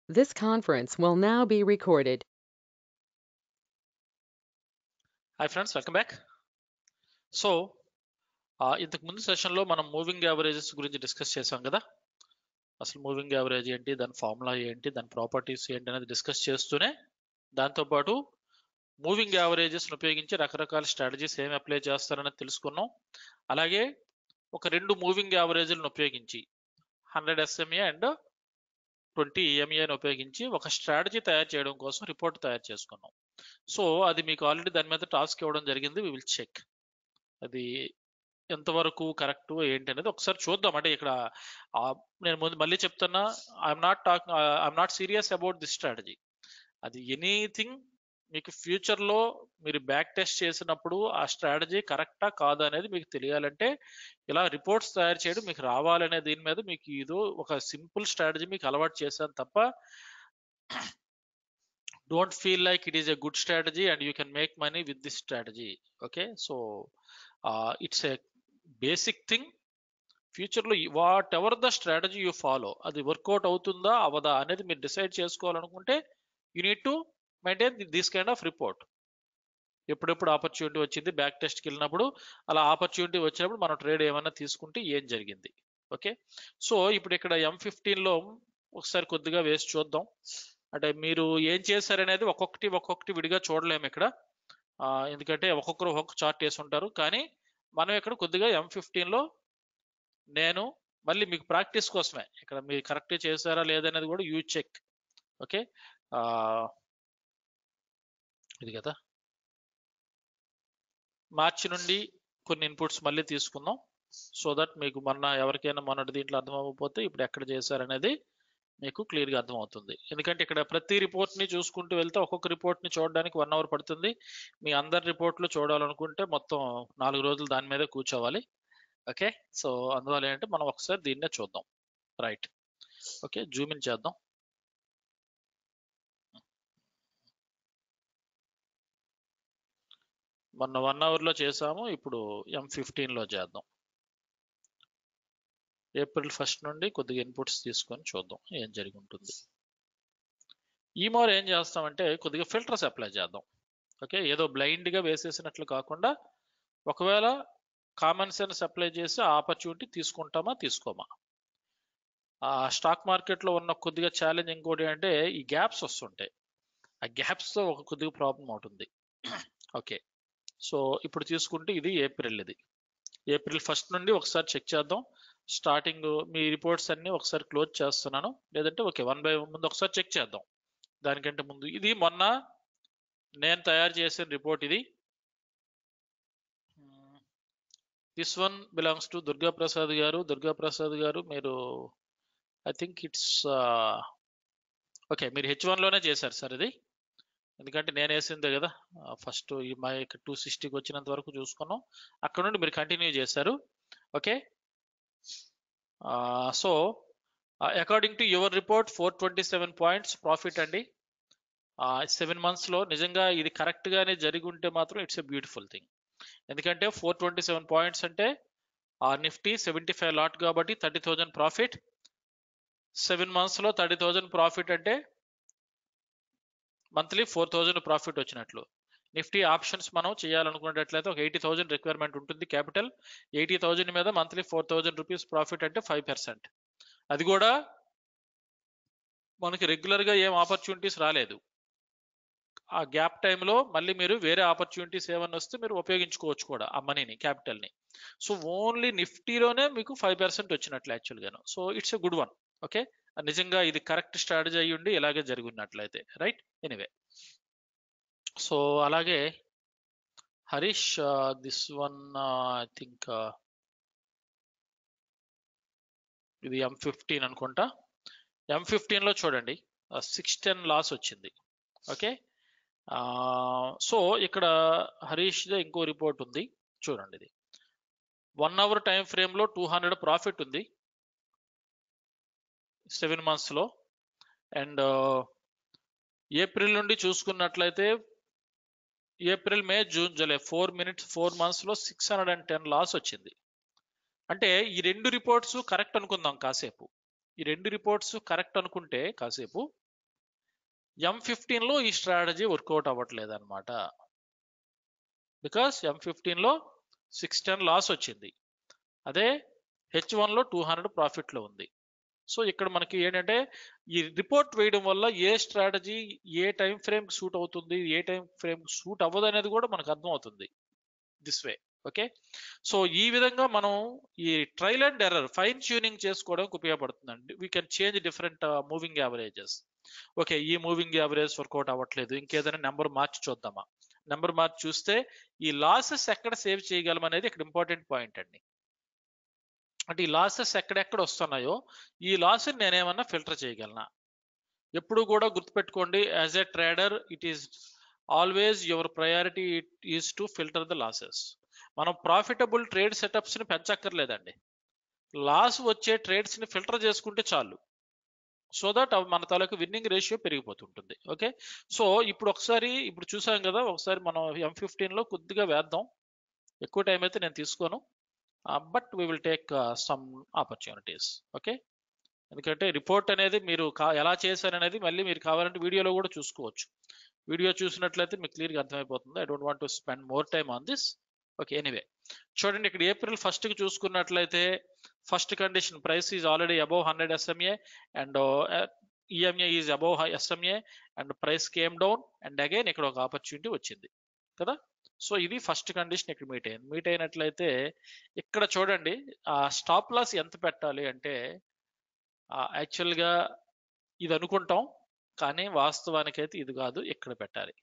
This conference will now be recorded. Hi friends welcome back so ఇంతకు ముందు సెషన్లో మనం మూవింగ్ యావరేజెస్ గురించి డిస్కస్ చేసాం కదా అసలు మూవింగ్ యావరేజ్ ఏంటి దాని ఫార్ములా ఏంటి దాని ప్రాపర్టీస్ ఏంటి అనేది డిస్కస్ చేస్తూనే దాంతోపాటు మూవింగ్ యావరేజెస్ ఉపయోగించి రకరకాల స్ట్రాటజీస్ ఏమి అప్లై చేస్తారనేది తెలుసుకున్నాం అలాగే ఒక రెండు మూవింగ్ యావరేజ్లను ఉపయోగించి హండ్రెడ్ ఎస్ఎంఏ అండ్ ట్వంటీ ఈఎంఏని ఉపయోగించి ఒక స్ట్రాటజీ తయారు చేయడం కోసం రిపోర్ట్ తయారు చేసుకున్నాం సో అది మీకు ఆల్రెడీ దాని మీద టాస్క్ ఇవ్వడం జరిగింది వి విల్ చెక్ అది ఎంతవరకు కరెక్ట్ ఏంటి అనేది ఒకసారి చూద్దాం అంటే ఇక్కడ ఆ, నేను ముందు మళ్ళీ చెప్తున్నా I'm not talk I'm not serious about this strategy అది ఎనీథింగ్ మీకు ఫ్యూచర్ లో మీరు బ్యాక్ టెస్ట్ చేసినప్పుడు ఆ స్ట్రాటజీ కరెక్టా కాదా అనేది మీకు తెలియాలంటే ఇలా రిపోర్ట్స్ తయారు చేయడం మీకు రావాలనే దీని మీద మీకు ఏదో ఒక సింపుల్ స్ట్రాటజీ మీకు అలవాటు చేశాను తప్ప don't feel like it is a good strategy and you can make money with this strategy okay so uh, it's a basic thing future లో whatever the strategy you follow అది work out అవుతుందా అవదా అనేది మీరు decide చేసుకోవాలనుకుంటే you need to maintain this kind of report ఎప్పుడెప్పుడు opportunity వచ్చింది back టెస్ట్కి వెళ్ళినప్పుడు అలా ఆపర్చునిటీ వచ్చినప్పుడు మనం ట్రేడ్ ఏమైనా తీసుకుంటే ఏం జరిగింది ఓకే సో ఇప్పుడు ఇక్కడ ఎం లో ఒకసారి కొద్దిగా వేసి చూద్దాం అంటే మీరు ఏం చేశారనేది ఒక్కొక్కటి ఒక్కొక్కటి విడిగా చూడలేము ఇక్కడ ఆ, ఎందుకంటే ఒక్కొక్కరు ఒక్కొక్క చార్ట్ వేసి ఉంటారు కానీ మనం ఇక్కడ కొద్దిగా ఎం లో నేను మళ్ళీ మీకు ప్రాక్టీస్ కోసమే ఇక్కడ మీరు కరెక్ట్ చేశారా లేదనేది కూడా యూ చెక్ ఓకే ఇది కదా మార్చి నుండి కొన్ని ఇన్పుట్స్ మళ్ళీ తీసుకుందాం సో దట్ మీకు మొన్న ఎవరికైనా మొన్నటి దీంట్లో అర్థం అవ్వకపోతే ఇప్పుడు ఎక్కడ చేశారనేది మీకు క్లియర్గా అర్థమవుతుంది ఎందుకంటే ఇక్కడ ప్రతి రిపోర్ట్ని చూసుకుంటూ వెళ్తే ఒక్కొక్క రిపోర్ట్ని చూడడానికి వన్ అవర్ పడుతుంది మీ అందరి రిపోర్ట్లు చూడాలనుకుంటే మొత్తం నాలుగు రోజులు దాని మీదే కూర్చోవాలి ఓకే సో అందువల్ల ఏంటంటే మనం ఒకసారి దీన్నే చూద్దాం రైట్ ఓకే జూమ్ ఇన్ చేద్దాం మొన్న వన్ అవర్లో చేసాము ఇప్పుడు ఎం ఫిఫ్టీన్లో చేద్దాం ఏప్రిల్ ఫస్ట్ నుండి కొద్దిగా ఇన్పుట్స్ తీసుకొని చూద్దాం ఏం జరిగి ఉంటుంది ఈ మోర్ ఏం చేస్తామంటే కొద్దిగా ఫిల్టర్స్ అప్లై చేద్దాం ఓకే ఏదో బ్లైండ్గా వేసేసినట్లు కాకుండా ఒకవేళ కామన్ సెన్స్ అప్లై చేసి ఆ ఆపర్చునిటీ తీసుకుంటామా తీసుకోమా ఆ స్టాక్ మార్కెట్లో ఉన్న కొద్దిగా ఛాలెంజ్ ఇంకోటి అంటే ఈ గ్యాప్స్ వస్తుంటాయి ఆ గ్యాప్స్తో ఒక కొద్దిగా ప్రాబ్లం అవుతుంది ఓకే సో ఇప్పుడు తీసుకుంటే ఇది ఏప్రిల్ ఇది ఏప్రిల్ ఫస్ట్ నుండి ఒకసారి చెక్ చేద్దాం స్టార్టింగ్ మీ రిపోర్ట్స్ అన్ని ఒకసారి క్లోజ్ చేస్తున్నాను లేదంటే ఓకే వన్ బై ముందు ఒకసారి చెక్ చేద్దాం దానికంటే ముందు ఇది మొన్న నేను తయారు చేసిన రిపోర్ట్ ఇది this one belongs to Durga Prasad గారు దుర్గా ప్రసాద్ గారు మీరు ఐ థింక్ ఇట్స్ ఓకే మీరు హెచ్ లోనే చేశారు సార్ ఇది ఎందుకంటే నేను వేసిందే కదా ఫస్ట్ ఈ మా టూ సిక్స్టీకి వచ్చినంత వరకు చూసుకున్నాం అక్కడ నుండి మీరు కంటిన్యూ చేశారు okay so according to your report four twenty seven points profit అండి సెవెన్ మంత్స్లో నిజంగా ఇది కరెక్ట్గానే జరిగి ఉంటే మాత్రం ఇట్స్ ఎ బ్యూటిఫుల్ థింగ్ ఎందుకంటే ఫోర్ ట్వంటీ సెవెన్ పాయింట్స్ అంటే ఆ నిఫ్టీ సెవెంటీ ఫైవ్ లాట్ కాబట్టి థర్టీ థౌజండ్ ప్రాఫిట్ సెవెన్ మంత్స్లో థర్టీ థౌజండ్ ప్రాఫిట్ అంటే మంత్లీ ఫోర్ థౌజండ్ ప్రాఫిట్ వచ్చినట్లు నిఫ్టీ ఆప్షన్స్ మనం చేయాలనుకునేటట్లయితే ఒక ఎయిటీ థౌజండ్ రిక్వైర్మెంట్ ఉంటుంది క్యాపిటల్ ఎయిటీ థౌజండ్ మీద monthly four thousand rupees profit అంటే ఫైవ్ పర్సెంట్ అది కూడా మనకి రెగ్యులర్గా ఏం ఆపర్చునిటీస్ రాలేదు ఆ గ్యాప్ టైంలో మళ్ళీ మీరు వేరే ఆపర్చునిటీస్ ఏమన్నా వస్తే మీరు ఉపయోగించుకోవచ్చు కూడా ఆ మనీని క్యాపిటల్ని సో ఓన్లీ నిఫ్టీలోనే మీకు ఫైవ్ పర్సెంట్ వచ్చినట్లు యాక్చువల్గాను so it's a good one okay నిజంగా ఇది కరెక్ట్ స్ట్రాటజీ అయ్యి ఉండి ఇలాగే జరిగినట్లయితే రైట్ ఎనీవే సో అలాగే Harish this one I think ఇది ఎం ఫిఫ్టీన్ అనుకుంటా ఎం ఫిఫ్టీన్లో చూడండి సిక్స్ టెన్ లాస్ వచ్చింది ఓకే సో ఇక్కడ హరీష్ ఇంకో రిపోర్ట్ ఉంది చూడండి ఇది వన్ అవర్ టైం ఫ్రేమ్లో టూ హండ్రెడ్ ప్రాఫిట్ ఉంది సెవెన్ మంత్స్లో అండ్ ఏప్రిల్ నుండి చూసుకున్నట్లయితే April May June July four minutes four మంత్స్లో six hundred and ten loss వచ్చింది అంటే ఈ రెండు రిపోర్ట్స్ కరెక్ట్ అనుకుందాం కాసేపు ఈ రెండు రిపోర్ట్స్ కరెక్ట్ అనుకుంటే కాసేపు ఎం ఫిఫ్టీన్లో ఈ స్ట్రాటజీ వర్కౌట్ అవ్వట్లేదు అనమాట బికాస్ ఎం ఫిఫ్టీన్లో సిక్స్ టెన్ లాస్ వచ్చింది అదే హెచ్ వన్లో టూ హండ్రెడ్ ప్రాఫిట్లో ఉంది సో ఇక్కడ మనకి ఏంటంటే ఈ రిపోర్ట్ వేయడం వల్ల ఏ స్ట్రాటజీ ఏ టైం ఫ్రేమ్ సూట్ అవుతుంది ఏ టైం ఫ్రేమ్ సూట్ అవ్వదు అనేది కూడా మనకు అర్థం అవుతుంది దిస్ వే ఓకే సో ఈ విధంగా మనం ఈ trial and error fine tuning చేసుకోవడానికి ఉపయోగపడుతుందండి we can change different moving averages okay ఈ మూవింగ్ యావరేజ్ వర్కౌట్ అవ్వట్లేదు ఇంకేదైనా నెంబర్ మార్చి చూద్దామా నెంబర్ మార్చి చూస్తే ఈ లాసెస్ ఎక్కడ సేవ్ చేయగలం అనేది ఇక్కడ ఇంపార్టెంట్ పాయింట్ అండి అంటే ఈ లాసెస్ ఎక్కడెక్కడ వస్తున్నాయో ఈ లాస్ నేనేమన్నా ఫిల్టర్ చేయగలనా ఎప్పుడు కూడా గుర్తుపెట్టుకోండి as a trader it is always your priority is to filter the losses మనం ప్రాఫిటబుల్ ట్రేడ్ సెటప్స్ ని పెంచక్కర్లేదండి లాస్ వచ్చే ట్రేడ్స్ ని ఫిల్టర్ చేసుకుంటే చాలు సో దట్ మన తాలూకు విన్నింగ్ రేషియో పెరిగిపోతుంటుంది ఓకే సో ఇప్పుడు ఒకసారి ఇప్పుడు చూసాం కదా ఒకసారి మనం ఎం ఫిఫ్టీన్ లో కొద్దిగా వేద్దాం ఎక్కువ టైం అయితే నేను తీసుకోను but we will take some opportunities okay ఎందుకంటే రిపోర్ట్ అనేది మీరు కా- ఎలా చేశారనేది మళ్ళీ మీరు కావాలంటే వీడియోలో కూడా చూసుకోవచ్చు వీడియో చూసినట్లయితే మీకు క్లియర్గా అర్థమైపోతుంది I don't want to spend more time on this okay anyway చూడండి ఇక్కడ ఏప్రిల్ ఫస్ట్ కి చూసుకున్నట్లయితే first condition price is already above hundred SMA and EMA is above SMA and price came down and again ఇక్కడ ఒక opportunity వచ్చింది కదా so ఇది first condition ఇక్కడ మీట్ అయింది మీట్ అయినట్లయితే ఇక్కడ చూడండి ఆ స్టాప్ లాస్ ఎంత పెట్టాలి అంటే యాక్చువల్గా ఇది అనుకుంటాం కానీ వాస్తవానికైతే ఇది కాదు ఇక్కడ పెట్టాలి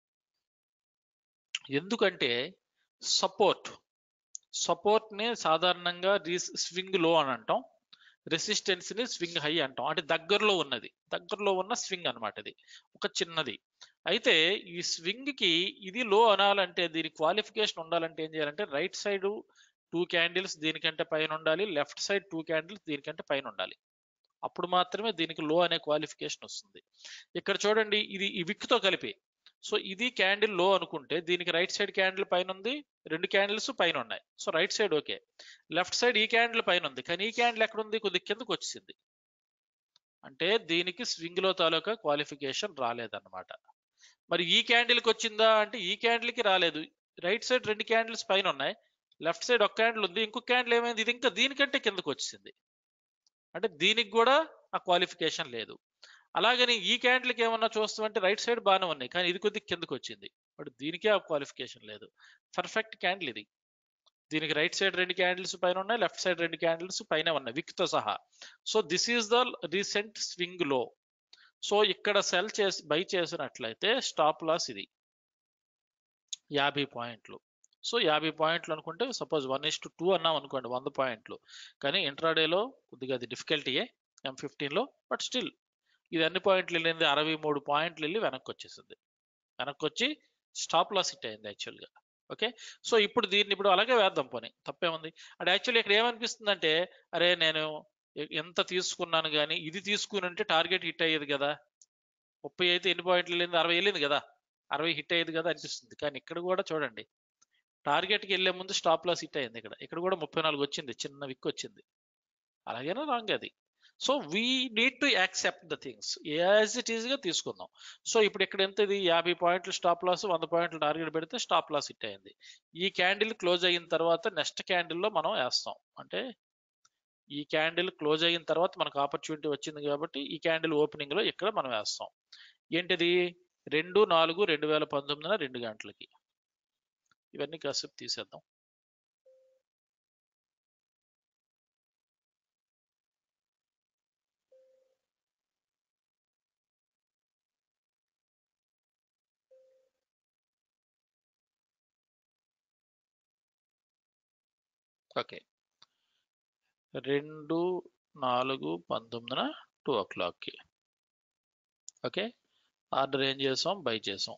ఎందుకంటే సపోర్ట్ సపోర్ట్ ని సాధారణంగా స్వింగ్ లో అని అంటాం రెసిస్టెన్స్ ని స్వింగ్ హై అంటాం అంటే దగ్గరలో ఉన్నది దగ్గరలో ఉన్న స్వింగ్ అన్నమాట ఇది ఒక చిన్నది అయితే ఈ స్వింగ్ కి ఇది లో అనాలంటే దీని క్వాలిఫికేషన్ ఉండాలంటే ఏం చేయాలంటే రైట్ సైడ్ టూ క్యాండిల్స్ దీనికంటే పైన ఉండాలి లెఫ్ట్ సైడ్ టూ క్యాండిల్స్ దీనికంటే పైన ఉండాలి అప్పుడు మాత్రమే దీనికి లో అనే క్వాలిఫికేషన్ వస్తుంది ఇక్కడ చూడండి ఇది ఈ wick తో కలిపి సో ఇది క్యాండిల్ లో అనుకుంటే దీనికి రైట్ సైడ్ క్యాండిల్ పైన ఉంది రెండు క్యాండిల్స్ పైన ఉన్నాయి so right side okay left side ఈ క్యాండిల్ పైన ఉంది కానీ ఈ క్యాండిల్ ఎక్కడ ఉంది కొద్ది కిందకు వచ్చింది అంటే దీనికి స్వింగ్ లో తాలూకా క్వాలిఫికేషన్ రాలేదన్నమాట మరి ఈ క్యాండిల్ కి వచ్చిందా అంటే ఈ క్యాండిల్ కి రాలేదు రైట్ సైడ్ రెండు క్యాండిల్స్ పైన ఉన్నాయి లెఫ్ట్ సైడ్ ఒక క్యాండిల్ ఉంది ఇంకొక క్యాండిల్ ఏమైంది ఇది ఇంకా దీనికంటే కిందకు వచ్చింది అంటే దీనికి కూడా ఆ క్వాలిఫికేషన్ లేదు అలాగని ఈ క్యాండిల్కి ఏమన్నా చూస్తామంటే రైట్ సైడ్ బాగానే ఉన్నాయి కానీ ఇది కొద్దిగా కిందకు వచ్చింది బట్ దీనికే ఆ క్వాలిఫికేషన్ లేదు పర్ఫెక్ట్ క్యాండిల్ ఇది దీనికి రైట్ సైడ్ రెండు క్యాండిల్స్ పైన ఉన్నాయి లెఫ్ట్ సైడ్ రెండు క్యాండిల్స్ పైన ఉన్నాయి విక్ తో సహా so this is the recent swing లో సో ఇక్కడ సెల్ చేసి బై చేసినట్లయితే స్టాప్ లాస్ ఇది యాభై పాయింట్లు సో యాభై పాయింట్లు అనుకుంటే suppose one is to two అన్నాం అనుకోండి వంద పాయింట్లు కానీ ఇంట్రాడేలో కొద్దిగా అది డిఫికల్టీయే ఎం ఫిఫ్టీన్లో బట్ స్టిల్ ఇది అన్ని పాయింట్లు వెళ్ళింది అరవై మూడు పాయింట్లు వెళ్ళి వెనక్కి వచ్చేసింది వెనక్కి వచ్చి స్టాప్ లాస్ హిట్ అయింది యాక్చువల్గా ఓకే సో ఇప్పుడు దీన్ని ఇప్పుడు అలాగే వేద్దాం పోనీ తప్పేముంది అంటే యాక్చువల్లీ ఇక్కడ ఏమనిపిస్తుంది అంటే అరే నేను ఎ- ఎంత తీసుకున్నాను కానీ ఇది తీసుకుని ఉంటే టార్గెట్ హిట్ అయ్యేది కదా ముప్పై అయితే ఎన్ని పాయింట్లు వెళ్ళింది అరవై వెళ్ళింది కదా అరవై హిట్ అయ్యేది కదా అనిపిస్తుంది కానీ ఇక్కడ కూడా చూడండి టార్గెట్కి వెళ్ళే ముందు స్టాప్ లాస్ హిట్ అయింది ఇక్కడ ఇక్కడ కూడా ముప్పై నాలుగు వచ్చింది చిన్న విక్ వచ్చింది అలాగేనా రాంగ్ అది so we need to accept the things as it is గా తీసుకుందాం సో ఇప్పుడు ఇక్కడ ఎంత ఇది యాభై పాయింట్లు స్టాప్ లాస్ వంద పాయింట్లు టార్గెట్ పెడితే స్టాప్ లాస్ హిట్ అయింది ఈ క్యాండిల్ క్లోజ్ అయిన తర్వాత నెక్స్ట్ క్యాండిల్లో మనం వేస్తాం అంటే ఈ క్యాండిల్ క్లోజ్ అయిన తర్వాత మనకు ఆపర్చునిటీ వచ్చింది కాబట్టి ఈ క్యాండిల్ ఓపెనింగ్ లో ఇక్కడ మనం వేస్తాం ఏంటిది రెండు నాలుగు రెండు వేల పంతొమ్మిదిన రెండు గంటలకి ఇవన్నీ కాసేపు తీసేద్దాం ఓకే రెండు నాలుగు పంతొమ్మిదిన టూ ఓ క్లాక్కి ఓకే ఆర్డర్ ఏం చేసాం బై చేసాం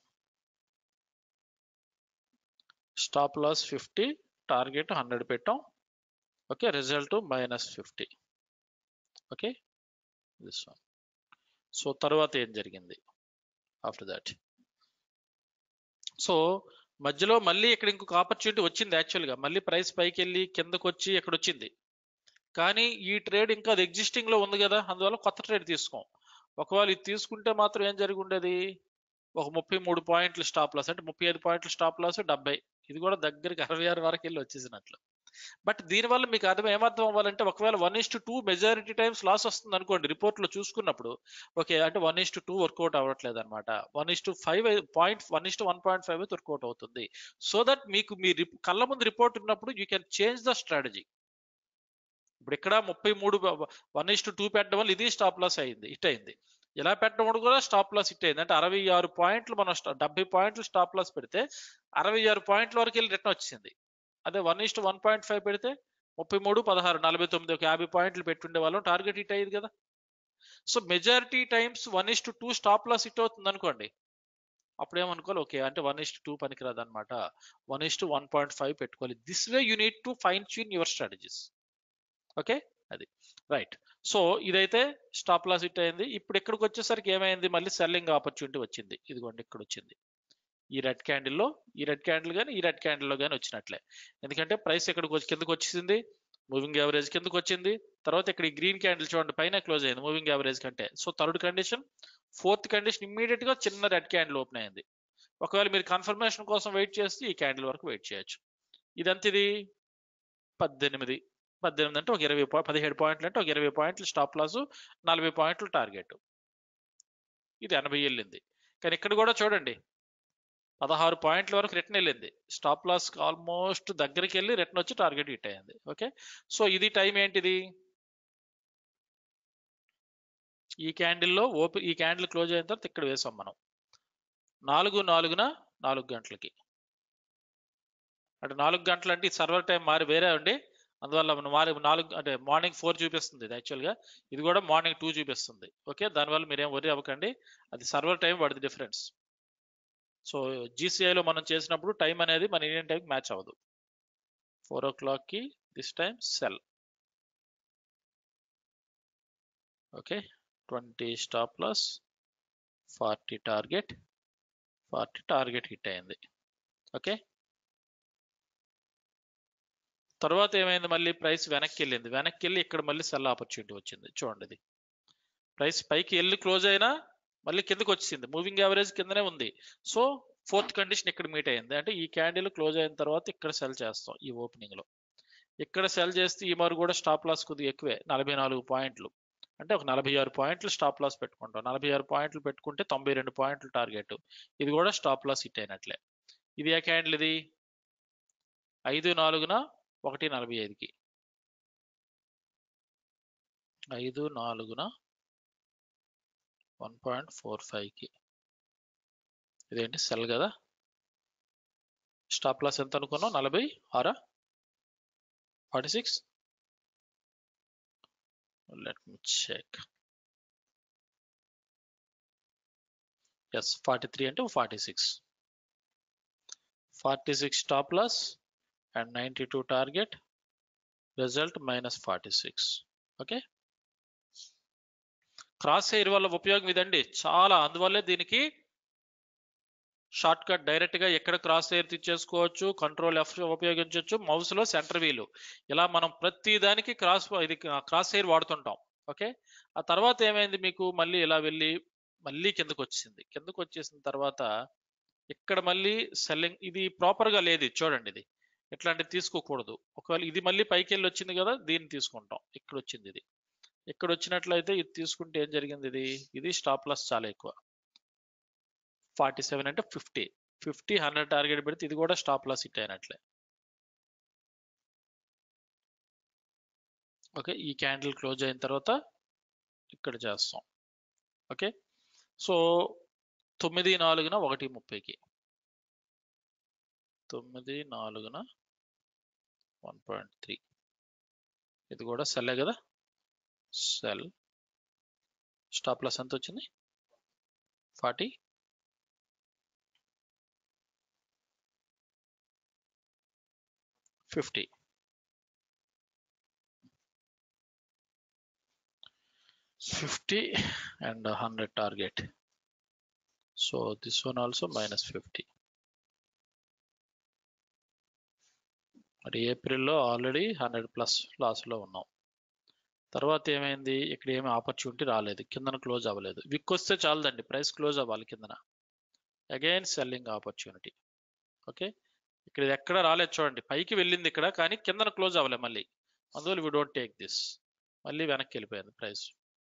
stop loss fifty target hundred పెట్టాం okay result minus fifty okay this one so తర్వాత ఏం జరిగింది ఆఫ్టర్ దాట్ సో మధ్యలో మళ్ళీ ఇక్కడ ఇంకొక ఆపర్చునిటీ వచ్చింది యాక్చువల్గా మళ్ళీ ప్రైస్ పైకి వెళ్ళి కిందకు వచ్చి ఇక్కడ వచ్చింది కానీ ఈ ట్రేడ్ ఇంకా అది ఎగ్జిస్టింగ్ లో ఉంది కదా అందువల్ల కొత్త ట్రేడ్ తీసుకోం ఒకవేళ ఇది తీసుకుంటే మాత్రం ఏం జరిగి ఉండేది ఒక ముప్పై మూడు పాయింట్లు స్టాప్ లాస్ అంటే ముప్పై ఐదు పాయింట్లు స్టాప్ లాస్ డెబ్బై ఇది కూడా దగ్గరికి అరవై ఆరు వరకు వెళ్ళి వచ్చేసినట్లు బట్ దీనివల్ల మీకు అర్థం ఏమర్థం అవ్వాలంటే ఒకవేళ one is to two majority times loss వస్తుంది అనుకోండి రిపోర్ట్ లో చూసుకున్నప్పుడు ఓకే అంటే one is to two work out అవ్వట్లేదు అనమాట one is to five point one is to one point five అయితే వర్కౌట్ అవుతుంది సో దట్ మీకు మీ రిప్- కళ్ళ ముందు రిపోర్ట్ ఉన్నప్పుడు you can change the strategy ఇప్పుడు ఇక్కడ ముప్పై మూడు వన్ ఇస్ టు టూ పెట్టడం వల్ల ఇది స్టాప్ లాస్ అయింది హిట్ అయింది ఇలా పెట్టడం వల్ల కూడా స్టాప్ లాస్ హిట్ అయింది అంటే అరవై ఆరు పాయింట్లు మనం స్టా- డెబ్బై పాయింట్లు స్టాప్ లాస్ పెడితే అరవై ఆరు పాయింట్ల వరకు వెళ్ళి రిటర్న్ వచ్చింది అదే one is to one point five పెడితే ముప్పై మూడు పదహారు నలభై తొమ్మిది ఒక యాభై పాయింట్లు పెట్టుండే వాళ్ళం టార్గెట్ హిట్ అయ్యేది కదా so majority times one is to two stop loss hit అవుతుంది అనుకోండి అప్పుడు ఏమనుకోవాలి ఓకే అంటే వన్ ఇస్ టు టూ పనికిరాదు అనమాట one is to one point five పెట్టుకోవాలి this way you need to fine tune your strategies okay అది right so ఇదైతే స్టాప్ లాస్ హిట్ అయింది ఇప్పుడు ఇక్కడికి వచ్చేసరికి ఏమైంది మళ్ళీ సెల్లింగ్ ఆపర్చునిటీ వచ్చింది ఇదిగోండి ఇక్కడ వచ్చింది ఈ రెడ్ క్యాండిల్లో ఈ రెడ్ క్యాండిల్ కానీ ఈ రెడ్ క్యాండిల్లో కానీ వచ్చినట్లే ఎందుకంటే ప్రైస్ ఎక్కడికి వచ్చి కిందకి వచ్చేసింది మూవింగ్ యావరేజ్ కిందకి వచ్చింది తర్వాత ఇక్కడ ఈ గ్రీన్ క్యాండిల్ చూడండి పైన క్లోజ్ అయింది మూవింగ్ యావరేజ్ కంటే so third condition fourth condition immediate గా చిన్న రెడ్ క్యాండిల్ ఓపెన్ అయింది ఒకవేళ మీరు కన్ఫర్మేషన్ కోసం వెయిట్ చేస్తే ఈ క్యాండిల్ వరకు వెయిట్ చేయొచ్చు ఇదంతా ఇది పద్దెనిమిది పద్దెనిమిది అంటే ఒక ఇరవై పా- పదిహేడు పాయింట్లు అంటే ఒక ఇరవై పాయింట్లు స్టాప్ లాస్ నలభై పాయింట్లు టార్గెట్ ఇది ఎనభై వెళ్ళింది కానీ ఇక్కడ కూడా చూడండి పదహారు పాయింట్ల వరకు రిటర్న్ వెళ్ళింది స్టాప్ లాస్ ఆల్మోస్ట్ దగ్గరికి వెళ్ళి రిటర్న్ వచ్చి టార్గెట్ హిట్ అయింది ఓకే సో ఇది టైం ఏంటిది ఈ క్యాండిల్లో ఓపెన్ ఈ క్యాండిల్ క్లోజ్ అయిన తర్వాత ఇక్కడ వేసాం మనం నాలుగు నాలుగున నాలుగు గంటలకి అంటే నాలుగు గంటలు అంటే సర్వర్ టైం మారి వేరే అండి అందువల్ల మనం మారి నాలుగు అంటే మార్నింగ్ ఫోర్ చూపిస్తుంది ఇది యాక్చువల్గా ఇది కూడా మార్నింగ్ టూ చూపిస్తుంది ఓకే దానివల్ల మీరేం వరి అవ్వకండి అది సర్వర్ టైం వాడిది డిఫరెన్స్ సో జీసీఐలో మనం చేసినప్పుడు టైం అనేది మన ఇండియన్ టైంకి మ్యాచ్ అవ్వదు ఫోర్ ఓ క్లాక్కి this time sell okay twenty stop loss forty target forty target hit అయింది ఓకే తర్వాత ఏమైంది మళ్ళీ ప్రైస్ వెనక్కి వెళ్ళింది వెనక్కి వెళ్ళి ఇక్కడ మళ్ళీ సెల్ ఆపర్చునిటీ వచ్చింది చూడండి ఇది ప్రైస్ పైకి వెళ్ళి క్లోజ్ అయినా మళ్ళీ కిందకి వచ్చింది మూవింగ్ యావరేజ్ కిందనే ఉంది సో ఫోర్త్ కండిషన్ ఇక్కడ మీట్ అయింది అంటే ఈ క్యాండిల్ క్లోజ్ అయిన తర్వాత ఇక్కడ సెల్ చేస్తాం ఈ ఓపెనింగ్ లో ఇక్కడ సెల్ చేస్తే ఈ మరి కూడా స్టాప్ లాస్ కొద్దిగా ఎక్కువే నలభై నాలుగు పాయింట్లు అంటే ఒక నలభై ఆరు పాయింట్లు స్టాప్ లాస్ పెట్టుకుంటాం నలభై ఆరు పాయింట్లు పెట్టుకుంటే తొంభై రెండు పాయింట్లు టార్గెట్ ఇది కూడా స్టాప్ లాస్ హిట్ అయినట్లే ఇది ఏ క్యాండిల్ ఇది ఐదు నాలుగున ఒకటి నలభై ఐదుకి ఐదు నాలుగున వన్ పాయింట్ ఫోర్ ఫైవ్కి ఇదేంటి సెల్ కదా స్టాప్ లాస్ ఎంత అనుకున్నాం నలభై ఆరా forty six let me check yes forty three అంటే forty six forty six stop loss and ninety two target result minus forty six okay crosshair వల్ల ఉపయోగం ఇదండి చాలా అందువల్లే దీనికి షార్ట్ కట్ డైరెక్ట్ గా ఎక్కడ క్రాస్ ఎయిర్ తెచ్చేసుకోవచ్చు కంట్రోల్ ఎఫ్ ఉపయోగించవచ్చు మౌస్ లో సెంటర్ వీలు ఇలా మనం ప్రతి దానికి క్రాస్ ఇది క్రాస్ ఎయిర్ వాడుతుంటాం ఓకే ఆ తర్వాత ఏమైంది మీకు మళ్ళీ ఇలా వెళ్ళి మళ్ళీ కిందకు వచ్చింది కిందకు వచ్చేసిన తర్వాత ఇక్కడ మళ్ళీ సెల్లింగ్ ఇది ప్రాపర్ గా లేదు ఇది చూడండి ఇది ఇట్లాంటివి తీసుకోకూడదు ఒకవేళ ఇది మళ్ళీ పైకి వెళ్ళి వచ్చింది కదా దీన్ని తీసుకుంటాం ఇక్కడ వచ్చింది ఇది ఇక్కడ వచ్చినట్లయితే ఇది తీసుకుంటే ఏం జరిగింది ఇది ఇది స్టాప్ లాస్ చాలా ఎక్కువ ఫార్టీ సెవెన్ అంటే ఫిఫ్టీ ఫిఫ్టీ హండ్రెడ్ టార్గెట్ పెడితే ఇది కూడా స్టాప్ లాస్ హిట్ అయినట్లే ఓకే ఈ క్యాండిల్ క్లోజ్ అయిన తర్వాత ఇక్కడ చేస్తాం ఓకే సో తొమ్మిది నాలుగున ఒకటి ముప్పైకి తొమ్మిది నాలుగున వన్ పాయింట్ త్రీ ఇది కూడా సెల్లే కదా సెల్ స్టాప్ లాస్ ఎంత వచ్చింది forty fifty fifty and hundred target so this one also minus fifty మరి ఏప్రిల్లో ఆల్రెడీ హండ్రెడ్ ప్లస్ లాస్లో ఉన్నాం తర్వాత ఏమైంది ఇక్కడ ఏమి ఆపర్చునిటీ రాలేదు కిందన క్లోజ్ అవ్వలేదు విక్ వస్తే చాలదండి ప్రైస్ క్లోజ్ అవ్వాలి కిందన అగైన్ సెల్లింగ్ ఆపర్చునిటీ ఓకే ఇక్కడ ఇది ఎక్కడ రాలేదు చూడండి పైకి వెళ్ళింది ఇక్కడ కానీ కిందన క్లోజ్ అవ్వలేదు మళ్ళీ అందువల్ల వి డోంట్ టేక్ దిస్ మళ్ళీ వెనక్కి వెళ్ళిపోయింది ప్రైస్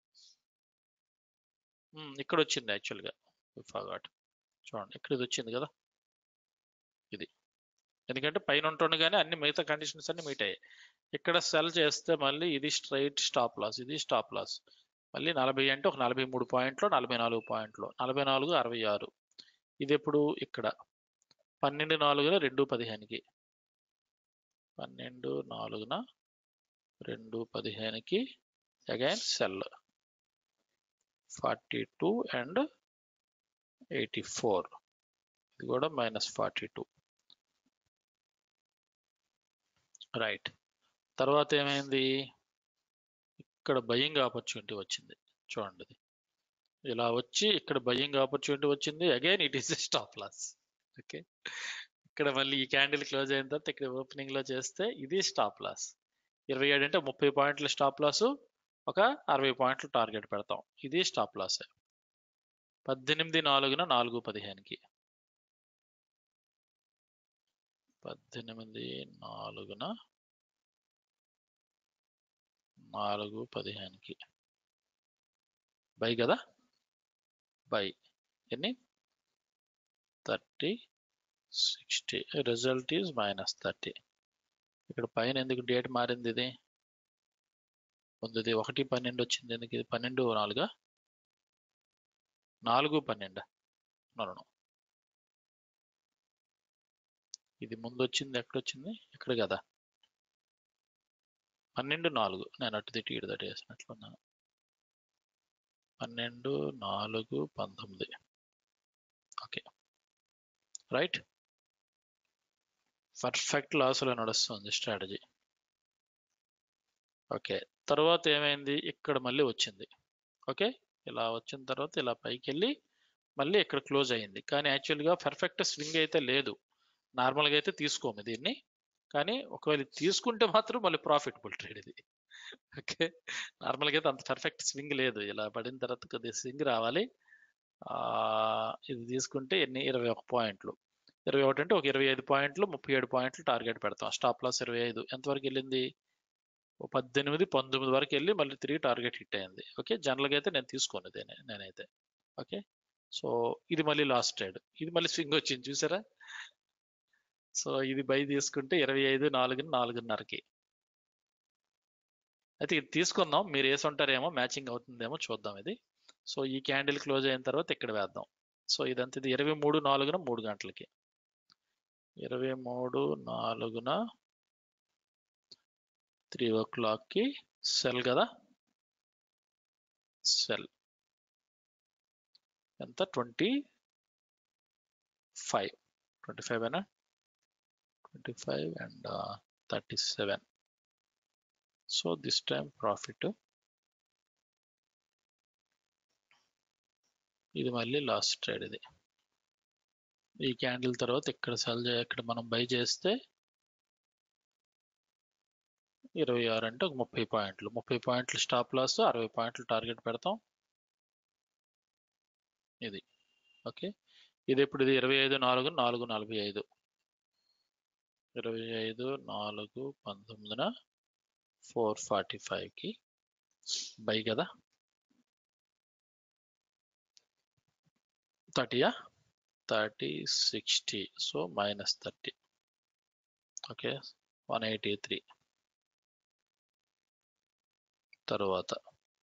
ఇక్కడ వచ్చింది యాక్చువల్గా ఫాగాట్ చూడండి ఇక్కడ ఇది వచ్చింది కదా ఇది ఎందుకంటే పైన ఉంటుండగానే అన్ని మిగతా కండిషన్స్ అన్ని మీట్ అయ్యాయి ఇక్కడ సెల్ చేస్తే మళ్ళీ ఇది స్ట్రైట్ స్టాప్ లాస్ ఇది స్టాప్ లాస్ మళ్ళీ నలభై అంటే ఒక నలభై మూడు పాయింట్లు నలభై నాలుగు పాయింట్లు నలభై నాలుగు అరవై ఆరు ఇది ఎప్పుడు ఇక్కడ పన్నెండు నాలుగున రెండు పదిహేనుకి పన్నెండు నాలుగున రెండు పదిహేనుకి again sell forty two and eighty four ఇది కూడా మైనస్ ఫార్టీ టూ రైట్ తర్వాత ఏమైంది ఇక్కడ బయింగ్ ఆపర్చునిటీ వచ్చింది చూడండి ఇది ఇలా వచ్చి ఇక్కడ బయింగ్ ఆపర్చునిటీ వచ్చింది again it is stop loss okay ఇక్కడ మళ్ళీ ఈ క్యాండిల్ క్లోజ్ అయిన తర్వాత ఇక్కడ ఓపెనింగ్ లో చేస్తే ఇది స్టాప్ లాస్ ఇరవై ఏడు అంటే ముప్పై పాయింట్ల స్టాప్ లాస్ ఒక అరవై పాయింట్లు టార్గెట్ పెడతాం ఇది స్టాప్ లాస్ పద్దెనిమిది నాలుగున నాలుగు పదిహేనుకి పద్దెనిమిది నాలుగున నాలుగు పదిహేనుకి బై కదా బై ఎన్ని thirty sixty result is minus thirty ఇక్కడ పైన ఎందుకు డేట్ మారింది ఇది ముందుది ఒకటి పన్నెండు వచ్చింది ఎందుకు ఇది పన్నెండు నాలుగా నాలుగు పన్నెండు నన్ను ఇది ముందు వచ్చింది ఎక్కడొచ్చింది ఇక్కడ కదా పన్నెండు నాలుగు నేను అటు తిట్టి ఇటు తట్టి వేసినట్లున్నాను పన్నెండు నాలుగు పంతొమ్మిది ఓకే రైట్ పర్ఫెక్ట్ లాస్లో నడుస్తుంది స్ట్రాటజీ ఓకే తర్వాత ఏమైంది ఇక్కడ మళ్ళీ వచ్చింది ఓకే ఇలా వచ్చిన తర్వాత ఇలా పైకి వెళ్ళి మళ్ళీ ఇక్కడ క్లోజ్ అయింది కానీ యాక్చువల్గా పర్ఫెక్ట్ స్వింగ్ అయితే లేదు నార్మల్గా అయితే తీసుకోము దీన్ని కానీ ఒకవేళ తీసుకుంటే మాత్రం మళ్ళీ ప్రాఫిటబుల్ ట్రేడ్ ఇది ఓకే నార్మల్గా అయితే అంత పర్ఫెక్ట్ స్వింగ్ లేదు ఇలా పడిన తర్వాత కొద్దిగా స్వింగ్ రావాలి ఇది తీసుకుంటే ఎన్ని ఇరవై ఒక పాయింట్లు ఇరవై ఒకటి అంటే ఒక ఇరవై ఐదు పాయింట్లు ముప్పై ఏడు పాయింట్లు టార్గెట్ పెడతాం స్టాప్ లాస్ ఇరవై ఐదు ఎంతవరకు వెళ్ళింది ఓ పద్దెనిమిది పంతొమ్మిది వరకు వెళ్ళి మళ్ళీ తిరిగి టార్గెట్ హిట్ అయింది ఓకే జనరల్గా అయితే నేను తీసుకోను దేనే నేనైతే ఓకే సో ఇది మళ్ళీ లాస్ట్ ట్రేడ్ ఇది మళ్ళీ స్వింగ్ వచ్చింది చూసారా సో ఇది బై తీసుకుంటే ఇరవై ఐదు నాలుగు నాలుగున్నరకి అయితే ఇది తీసుకుందాం మీరు వేసుంటారేమో మ్యాచింగ్ అవుతుందేమో చూద్దాం ఇది సో ఈ క్యాండిల్ క్లోజ్ అయిన తర్వాత ఇక్కడ వేద్దాం సో ఇదంతా ఇది ఇరవై మూడు నాలుగున మూడు గంటలకి ఇరవై మూడు నాలుగున త్రీ ఓ క్లాక్కి సెల్ కదా సెల్ ఎంత ట్వంటీ ఫైవ్ ట్వంటీ ఫైవ్ అయినా twenty five and thirty seven so this time profit ఇది మళ్ళీ లాస్ట్ ట్రేడ్ ఇది ఈ క్యాండిల్ తర్వాత ఇక్కడ సెల్ ఇక్కడ మనం బై చేస్తే ఇరవై ఆరు అంటే ఒక ముప్పై పాయింట్లు ముప్పై పాయింట్లు స్టాప్ లాస్ అరవై పాయింట్లు టార్గెట్ పెడతాం ఇది ఓకే ఇది ఇప్పుడు ఇది ఇరవై ఐదు నాలుగు నాలుగు నలభై ఐదు ఇరవై ఐదు నాలుగు పంతొమ్మిదిన ఫోర్ ఫార్టీ ఫైవ్కి బై కదా థర్టీయా thirty sixty so minus thirty okay one eighty three తరువాత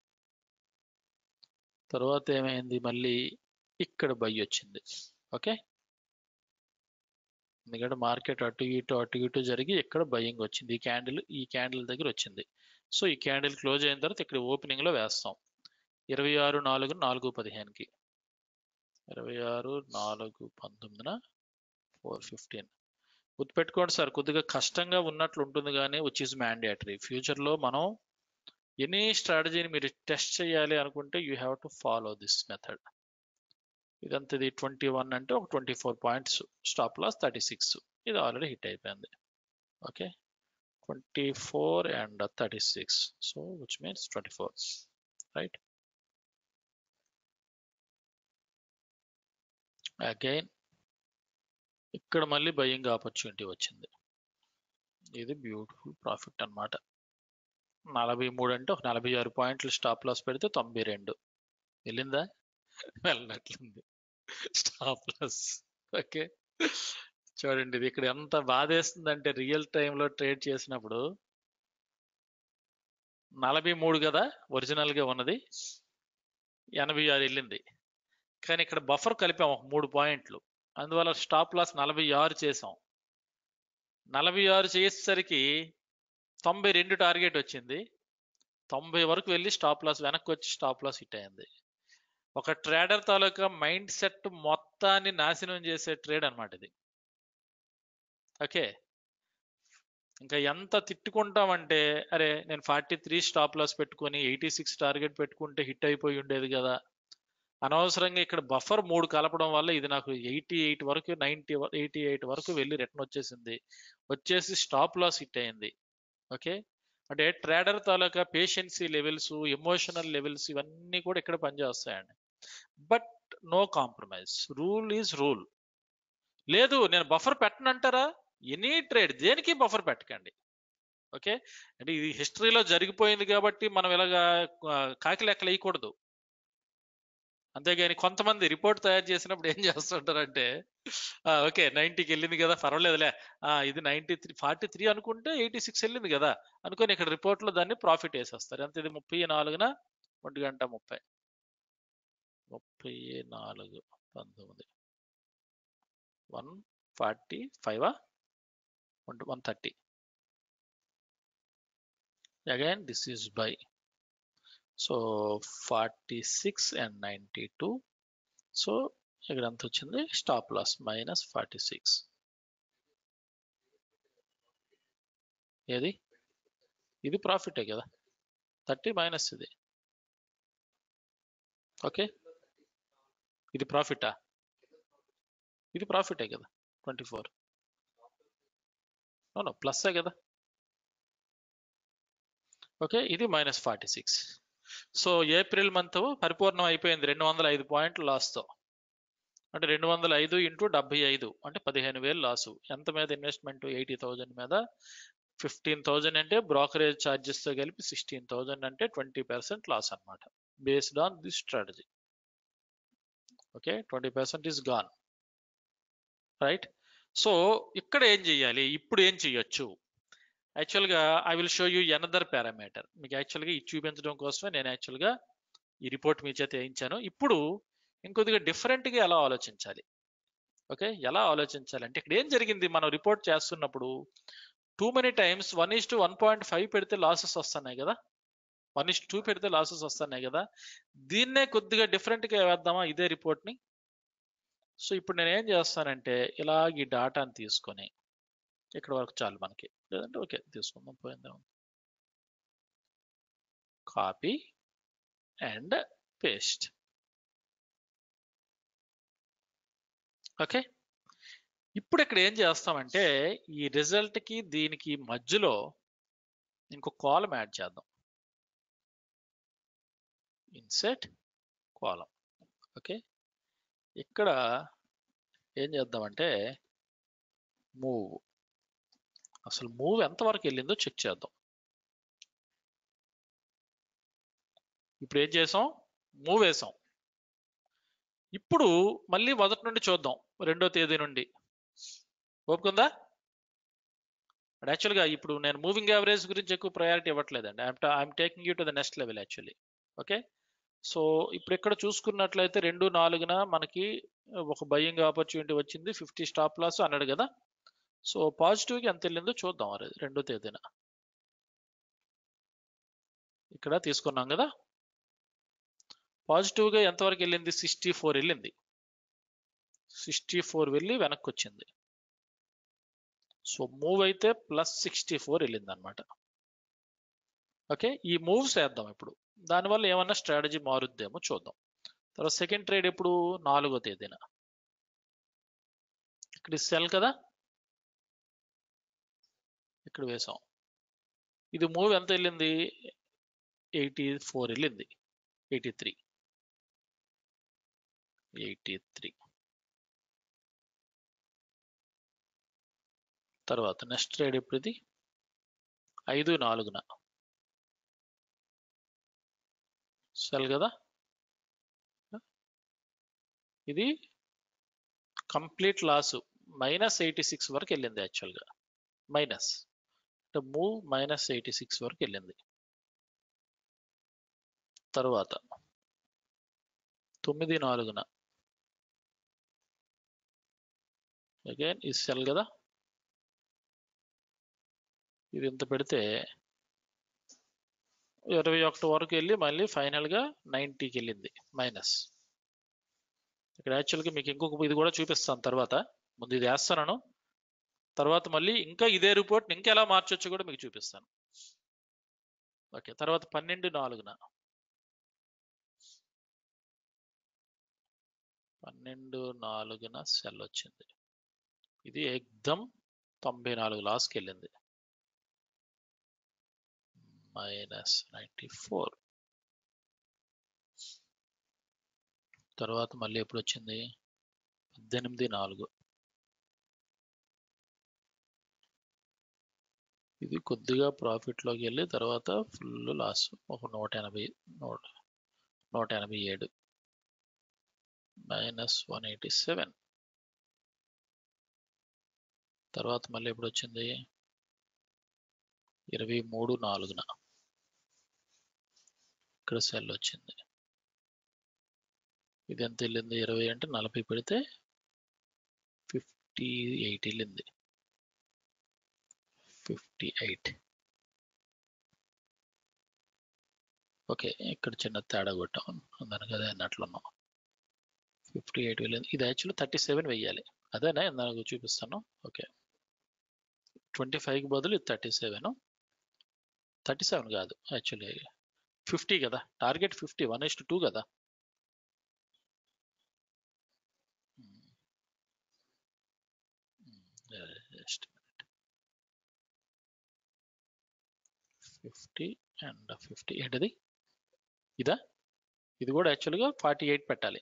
తర్వాత ఏమైంది మళ్ళీ ఇక్కడ బై వచ్చింది ఓకే ఎందుకంటే మార్కెట్ అటు ఇటు అటు ఇటు జరిగి ఇక్కడ బయ్యింగ్ వచ్చింది ఈ క్యాండిల్ ఈ క్యాండిల్ దగ్గర వచ్చింది సో ఈ క్యాండిల్ క్లోజ్ అయిన తర్వాత ఇక్కడ ఓపెనింగ్ లో వేస్తాం ఇరవై ఆరు నాలుగు నాలుగు పదిహేనుకి ఇరవై ఆరు నాలుగు పంతొమ్మిదిన ఫోర్ ఫిఫ్టీన్ గుర్తుపెట్టుకోండి సార్ కొద్దిగా కష్టంగా ఉన్నట్లు ఉంటుంది కానీ విచ్ ఈజ్ మ్యాండేటరీ ఫ్యూచర్లో మనం ఎనీ స్ట్రాటజీని మీరు టెస్ట్ చేయాలి అనుకుంటే you have to follow this method ఇదంతా ఇది ట్వంటీ వన్ అంటే ఒక twenty four points stop loss thirty six ఇది ఆల్రెడీ హిట్ అయిపోయింది okay twenty four and thirty six so which means twenty four right again ఇక్కడ మళ్ళీ బయింగ్ ఆపర్చునిటీ వచ్చింది ఇది బ్యూటిఫుల్ ప్రాఫిట్ అన్నమాట నలభై మూడు అంటే ఒక నలభై ఆరు పాయింట్లు స్టాప్ లాస్ పెడితే తొంభై రెండు వెళ్ళిందా వెళ్ళినట్లుంది స్టాప్ లాస్ ఓకే చూడండి ఇది ఇక్కడ ఎంత బాధేస్తుందంటే రియల్ టైంలో ట్రేడ్ చేసినప్పుడు నలభై మూడు కదా ఒరిజినల్ గా ఉన్నది ఎనభై ఆరు వెళ్ళింది కానీ ఇక్కడ బఫర్ కలిపాం ఒక మూడు పాయింట్లు అందువల్ల స్టాప్ లాస్ నలభై ఆరు చేసాం నలభై ఆరు చేసేసరికి తొంభై రెండు టార్గెట్ వచ్చింది తొంభై వరకు వెళ్ళి స్టాప్ లాస్ వెనక్కి వచ్చి స్టాప్ లాస్ హిట్ అయింది ఒక ట్రేడర్ తాలూకా మైండ్ సెట్ మొత్తాన్ని నాశనం చేసే ట్రేడ్ అన్నమాట ఇది ఓకే ఇంకా ఎంత తిట్టుకుంటామంటే అరే నేను ఫార్టీ త్రీ స్టాప్ లాస్ పెట్టుకొని ఎయిటీ సిక్స్ టార్గెట్ పెట్టుకుంటే హిట్ అయిపోయి ఉండేది కదా అనవసరంగా ఇక్కడ బఫర్ మూడు కలపడం వల్ల ఇది నాకు ఎయిటీ ఎయిట్ వరకు నైన్టీ ఎయిటీ ఎయిట్ వరకు వెళ్ళి రిటర్న్ వచ్చేసింది వచ్చేసి స్టాప్ లాస్ హిట్ అయింది ఓకే అంటే ట్రేడర్ తాలూకా పేషెన్సీ లెవెల్స్ ఎమోషనల్ లెవెల్స్ ఇవన్నీ కూడా ఇక్కడ పనిచేస్తాయండి but no compromise rule is rule లేదు నేను బఫర్ పెట్టనంటారా ఎనీ ట్రేడ్ దేనికి బఫర్ పెట్టకండి ఓకే అంటే ఇది హిస్టరీలో జరిగిపోయింది కాబట్టి మనం ఇలాగా ఆ, కాకి లెక్కలు వేయకూడదు అంతేగాని కొంతమంది రిపోర్ట్ తయారు చేసినప్పుడు ఏం చేస్తుంటారంటే "ఆ, ఓకే నైన్టీకి వెళ్ళింది కదా పర్వాలేదులే ఆ, ఇది నైన్టీ త్రీ ఫార్టీ త్రీ అనుకుంటే ఎయిటీ సిక్స్ వెళ్ళింది కదా అనుకొని ఇక్కడ report లో దాన్ని ప్రాఫిట్ వేసేస్తారు ఎంత ఇది ముప్పై నాలుగున ఒంటి గంట ముప్పై ముప్పై నాలుగు పంతొమ్మిది వన్ ఫార్టీ ఫైవా one one thirty again this is buy so forty six and ninety two so ఇక్కడ ఎంత వచ్చింది stop loss minus forty six ఏది ఇది ప్రాఫిటే కదా థర్టీ మైనస్ ఇది ఓకే ఇది ప్రాఫిటా ఇది ప్రాఫిటే కదా ట్వంటీ ఫోర్ అవును ప్లస్సే కదా ఓకే ఇది minus forty six so April month పరిపూర్ణం అయిపోయింది రెండు వందల ఐదు పాయింట్లు లాస్తో అంటే రెండు వందల ఐదు ఇంటూ డెబ్బై ఐదు అంటే పదిహేను వేలు లాసు ఎంత మీద ఇన్వెస్ట్మెంట్ ఎయిటీ థౌజండ్ మీద ఫిఫ్టీన్ థౌజండ్ అంటే బ్రోకరేజ్ ఛార్జెస్తో కలిపి సిక్స్టీన్ థౌజండ్ అంటే ట్వంటీ పర్సెంట్ లాస్ అనమాట based on this strategy okay twenty percent is gone right so ఇక్కడ ఏం చేయాలి ఇప్పుడు ఏం చేయొచ్చు యాక్చువల్గా I will show you another parameter మీకు యాక్చువల్గా ఇది చూపించడం కోసమే నేను యాక్చువల్గా ఈ రిపోర్ట్ మీ చేత వేయించాను ఇప్పుడు ఇంకొద్దిగా డిఫరెంట్గా ఎలా ఆలోచించాలి ఓకే ఎలా ఆలోచించాలి అంటే ఇక్కడ ఏం జరిగింది మనం రిపోర్ట్ చేస్తున్నప్పుడు too many times one is to one point five పెడితే లాసెస్ వస్తున్నాయి కదా వన్ ఇస్ టూ పెడితే లాసెస్ వస్తున్నాయి కదా దీన్నే కొద్దిగా డిఫరెంట్గా వేద్దామా ఇదే రిపోర్ట్ని సో ఇప్పుడు నేను ఏం చేస్తానంటే ఇలాగ ఈ డాటాని తీసుకొని ఇక్కడ వరకు చాలు మనకి లేదంటే ఓకే తీసుకుందాం పోయిందా కాపీ అండ్ పేస్ట్ ఓకే ఇప్పుడు ఇక్కడ ఏం చేస్తామంటే ఈ రిజల్ట్ కి దీనికి మధ్యలో ఇంకో కాలం యాడ్ చేద్దాం ఇన్సెట్ కాలం ఓకే ఇక్కడ ఏం చేద్దామంటే మూవ్ అసలు మూవ్ ఎంతవరకు వెళ్ళిందో చెక్ చేద్దాం ఇప్పుడు ఏం చేసాం మూవ్ వేసాం ఇప్పుడు మళ్ళీ మొదటి నుండి చూద్దాం రెండో తేదీ నుండి ఓపుకుందా యాక్చువల్గా ఇప్పుడు నేను మూవింగ్ యావరేజ్ గురించి ఎక్కువ ప్రయారిటీ ఇవ్వట్లేదండి I'm I'm taking you to the next level actually okay so ఇప్పుడు ఇక్కడ చూసుకున్నట్లయితే రెండు నాలుగున మనకి ఒక బయింగ్ ఆపర్చునిటీ వచ్చింది ఫిఫ్టీ స్టాప్ లాస్ అన్నాడు కదా సో పాజిటివ్కి ఎంత వెళ్ళిందో చూద్దాం మరి రెండో తేదీన ఇక్కడ తీసుకున్నాం కదా పాజిటివ్గా ఎంతవరకు వెళ్ళింది సిక్స్టీ ఫోర్ వెళ్ళింది సిక్స్టీ ఫోర్ వెళ్ళి వెనక్కి వచ్చింది సో మూవ్ అయితే ప్లస్ సిక్స్టీ ఫోర్ వెళ్ళింది అనమాట ఓకే ఈ మూవ్స్ వేద్దాం ఇప్పుడు దానివల్ల ఏమన్నా స్ట్రాటజీ మారుద్దేమో చూద్దాం తర్వాత సెకండ్ ట్రేడ్ ఎప్పుడు నాలుగో తేదీన ఇక్కడ సెల్ కదా ఇక్కడ వేసాం ఇది మూవ్ ఎంత వెళ్ళింది ఎయిటీ ఫోర్ వెళ్ళింది ఎయిటీ త్రీ ఎయిటీ త్రీ తర్వాత నెక్స్ట్ ట్రేడ్ ఇప్పుడు ఇది ఐదు నాలుగున సెల్ కదా ఇది complete loss minus eighty six వరకు వెళ్ళింది యాక్చువల్గా మైనస్ అంటే మూవ్ మైనస్ ఎయిటీ సిక్స్ వరకు వెళ్ళింది తర్వాత తొమ్మిది నాలుగున అగైన్ ఇది సెల్ కదా ఇది ఇంత పెడితే ఇరవై ఒకటి వరకు వెళ్ళి మళ్ళీ ఫైనల్గా నైంటీకి వెళ్ళింది మైనస్ ఇక్కడ యాక్చువల్గా మీకు ఇంకొక ఇది కూడా చూపిస్తాను తర్వాత ముందు ఇది వేస్తాను తర్వాత మళ్ళీ ఇంకా ఇదే రిపోర్ట్ని ఇంకా ఎలా మార్చొచ్చు కూడా మీకు చూపిస్తాను ఓకే తర్వాత పన్నెండు నాలుగున పన్నెండు నాలుగున సెల్ వచ్చింది ఇది ఎగ్దమ్ తొంభై నాలుగు లాస్కి వెళ్ళింది మైనస్ నైంటీ ఫోర్ తర్వాత మళ్ళీ ఎప్పుడు వచ్చింది పద్దెనిమిది నాలుగు ఇది కొద్దిగా ప్రాఫిట్లోకి వెళ్ళి తర్వాత ఫుల్ లాస్ ఒక నూట ఎనభై నూట నూట ఎనభై ఏడు మైనస్ వన్ ఎయిటీ సెవెన్ తర్వాత మళ్ళీ ఎప్పుడు వచ్చింది ఇరవై మూడు నాలుగున ఇక్కడ సెల్ వచ్చింది ఇది ఎంత వెళ్ళింది ఇరవై అంటే నలభై పెడితే ఫిఫ్టీ ఎయిట్ వెళ్ళింది ఫిఫ్టీ ఎయిట్ ఓకే ఇక్కడ చిన్న తేడా కొట్టాం దానికి అదే అన్నట్లున్నాం ఫిఫ్టీ ఎయిట్ వెళ్ళింది ఇది యాక్చువల్లీ థర్టీ సెవెన్ వెయ్యాలి అదేనా నాకు చూపిస్తాను ఓకే ట్వంటీ ఫైవ్కి బదులు ఇది థర్టీ సెవెన్ థర్టీ సెవెన్ కాదు యాక్చువల్లీ ఫిఫ్టీ కదా target fifty one is two కదా జస్ట్ ఫిఫ్టీ అండ్ ఫిఫ్టీ ఏంటిది ఇదా ఇది కూడా యాక్చువల్గా ఫార్టీ ఎయిట్ పెట్టాలి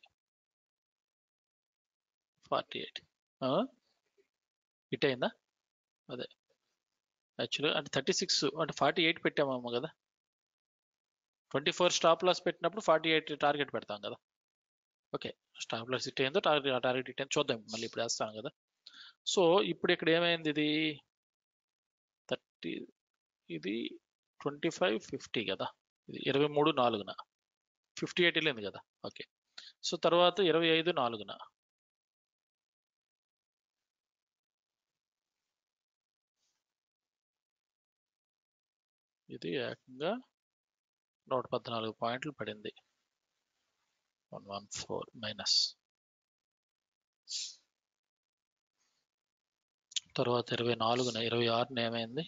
ఫార్టీ ఎయిట్ హిట్ అయిందా అదే యాక్చువల్గా అంటే థర్టీ సిక్స్ అంటే ఫార్టీ ఎయిట్ పెట్టామేమో కదా ట్వంటీ ఫోర్ స్టాప్ లాస్ పెట్టినప్పుడు ఫార్టీ ఎయిట్ టార్గెట్ పెడతాం కదా ఓకే స్టాప్ లాస్ హిట్ అయిందో టార్గెట్ టార్గెట్ హిట్ అయిందో చూద్దాం మళ్ళీ ఇప్పుడు వేస్తాం కదా సో ఇప్పుడు ఇక్కడ ఏమైంది ఇది థర్టీ ఇది ట్వంటీ ఫైవ్ ఫిఫ్టీ కదా ఇది ఇరవై మూడు నాలుగున ఫిఫ్టీ ఎయిట్ వెళ్ళింది కదా ఓకే సో తర్వాత ఇరవై ఐదు నాలుగున ఇది ఏకంగా నూట పద్నాలుగు పాయింట్లు పడింది వన్ వన్ ఫోర్ మైనస్ తర్వాత ఇరవై నాలుగున ఇరవై ఆరున ఏమైంది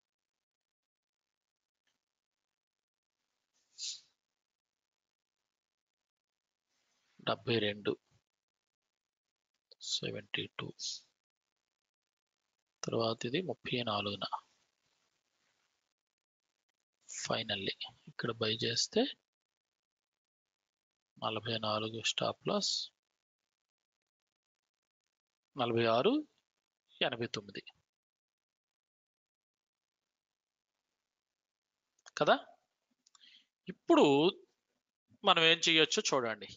డెబ్బై రెండు సెవెంటీ టూ తర్వాత ఇది ముప్పై నాలుగున ఫైనల్లీ ఇక్కడ బై చేస్తే నలభై నాలుగు స్టాప్ లాస్ నలభై ఆరు ఎనభై తొమ్మిది కదా ఇప్పుడు మనం ఏం చేయొచ్చో చూడండి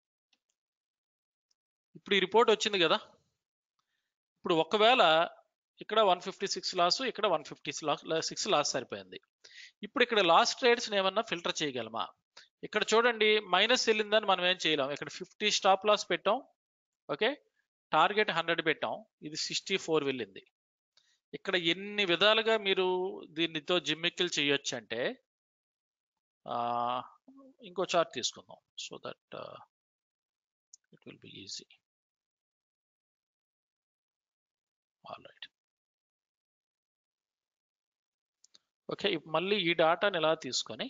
ఇప్పుడు ఈ రిపోర్ట్ వచ్చింది కదా ఇప్పుడు ఒకవేళ ఇక్కడ వన్ ఫిఫ్టీ సిక్స్ లాస్ ఇక్కడ వన్ ఫిఫ్టీ సిక్స్ లాస్ సరిపోయింది ఇప్పుడు ఇక్కడ లాస్ట్ ట్రేడ్స్ ఏమన్నా ఫిల్టర్ చేయగలమా ఇక్కడ చూడండి మైనస్ వెళ్ళిందని మనం ఏం చేయలేం ఇక్కడ ఫిఫ్టీ స్టాప్ లాస్ పెట్టాం ఓకే టార్గెట్ హండ్రెడ్ పెట్టాం ఇది సిక్స్టీ ఫోర్ వెళ్ళింది ఇక్కడ ఎన్ని విధాలుగా మీరు దీనితో జిమ్మిక్కులు చేయొచ్చు అంటే ఇంకో చార్ట్ తీసుకుందాం so that it will be easy all right okay మళ్ళీ ఈ డాటాని ఇలా తీసుకొని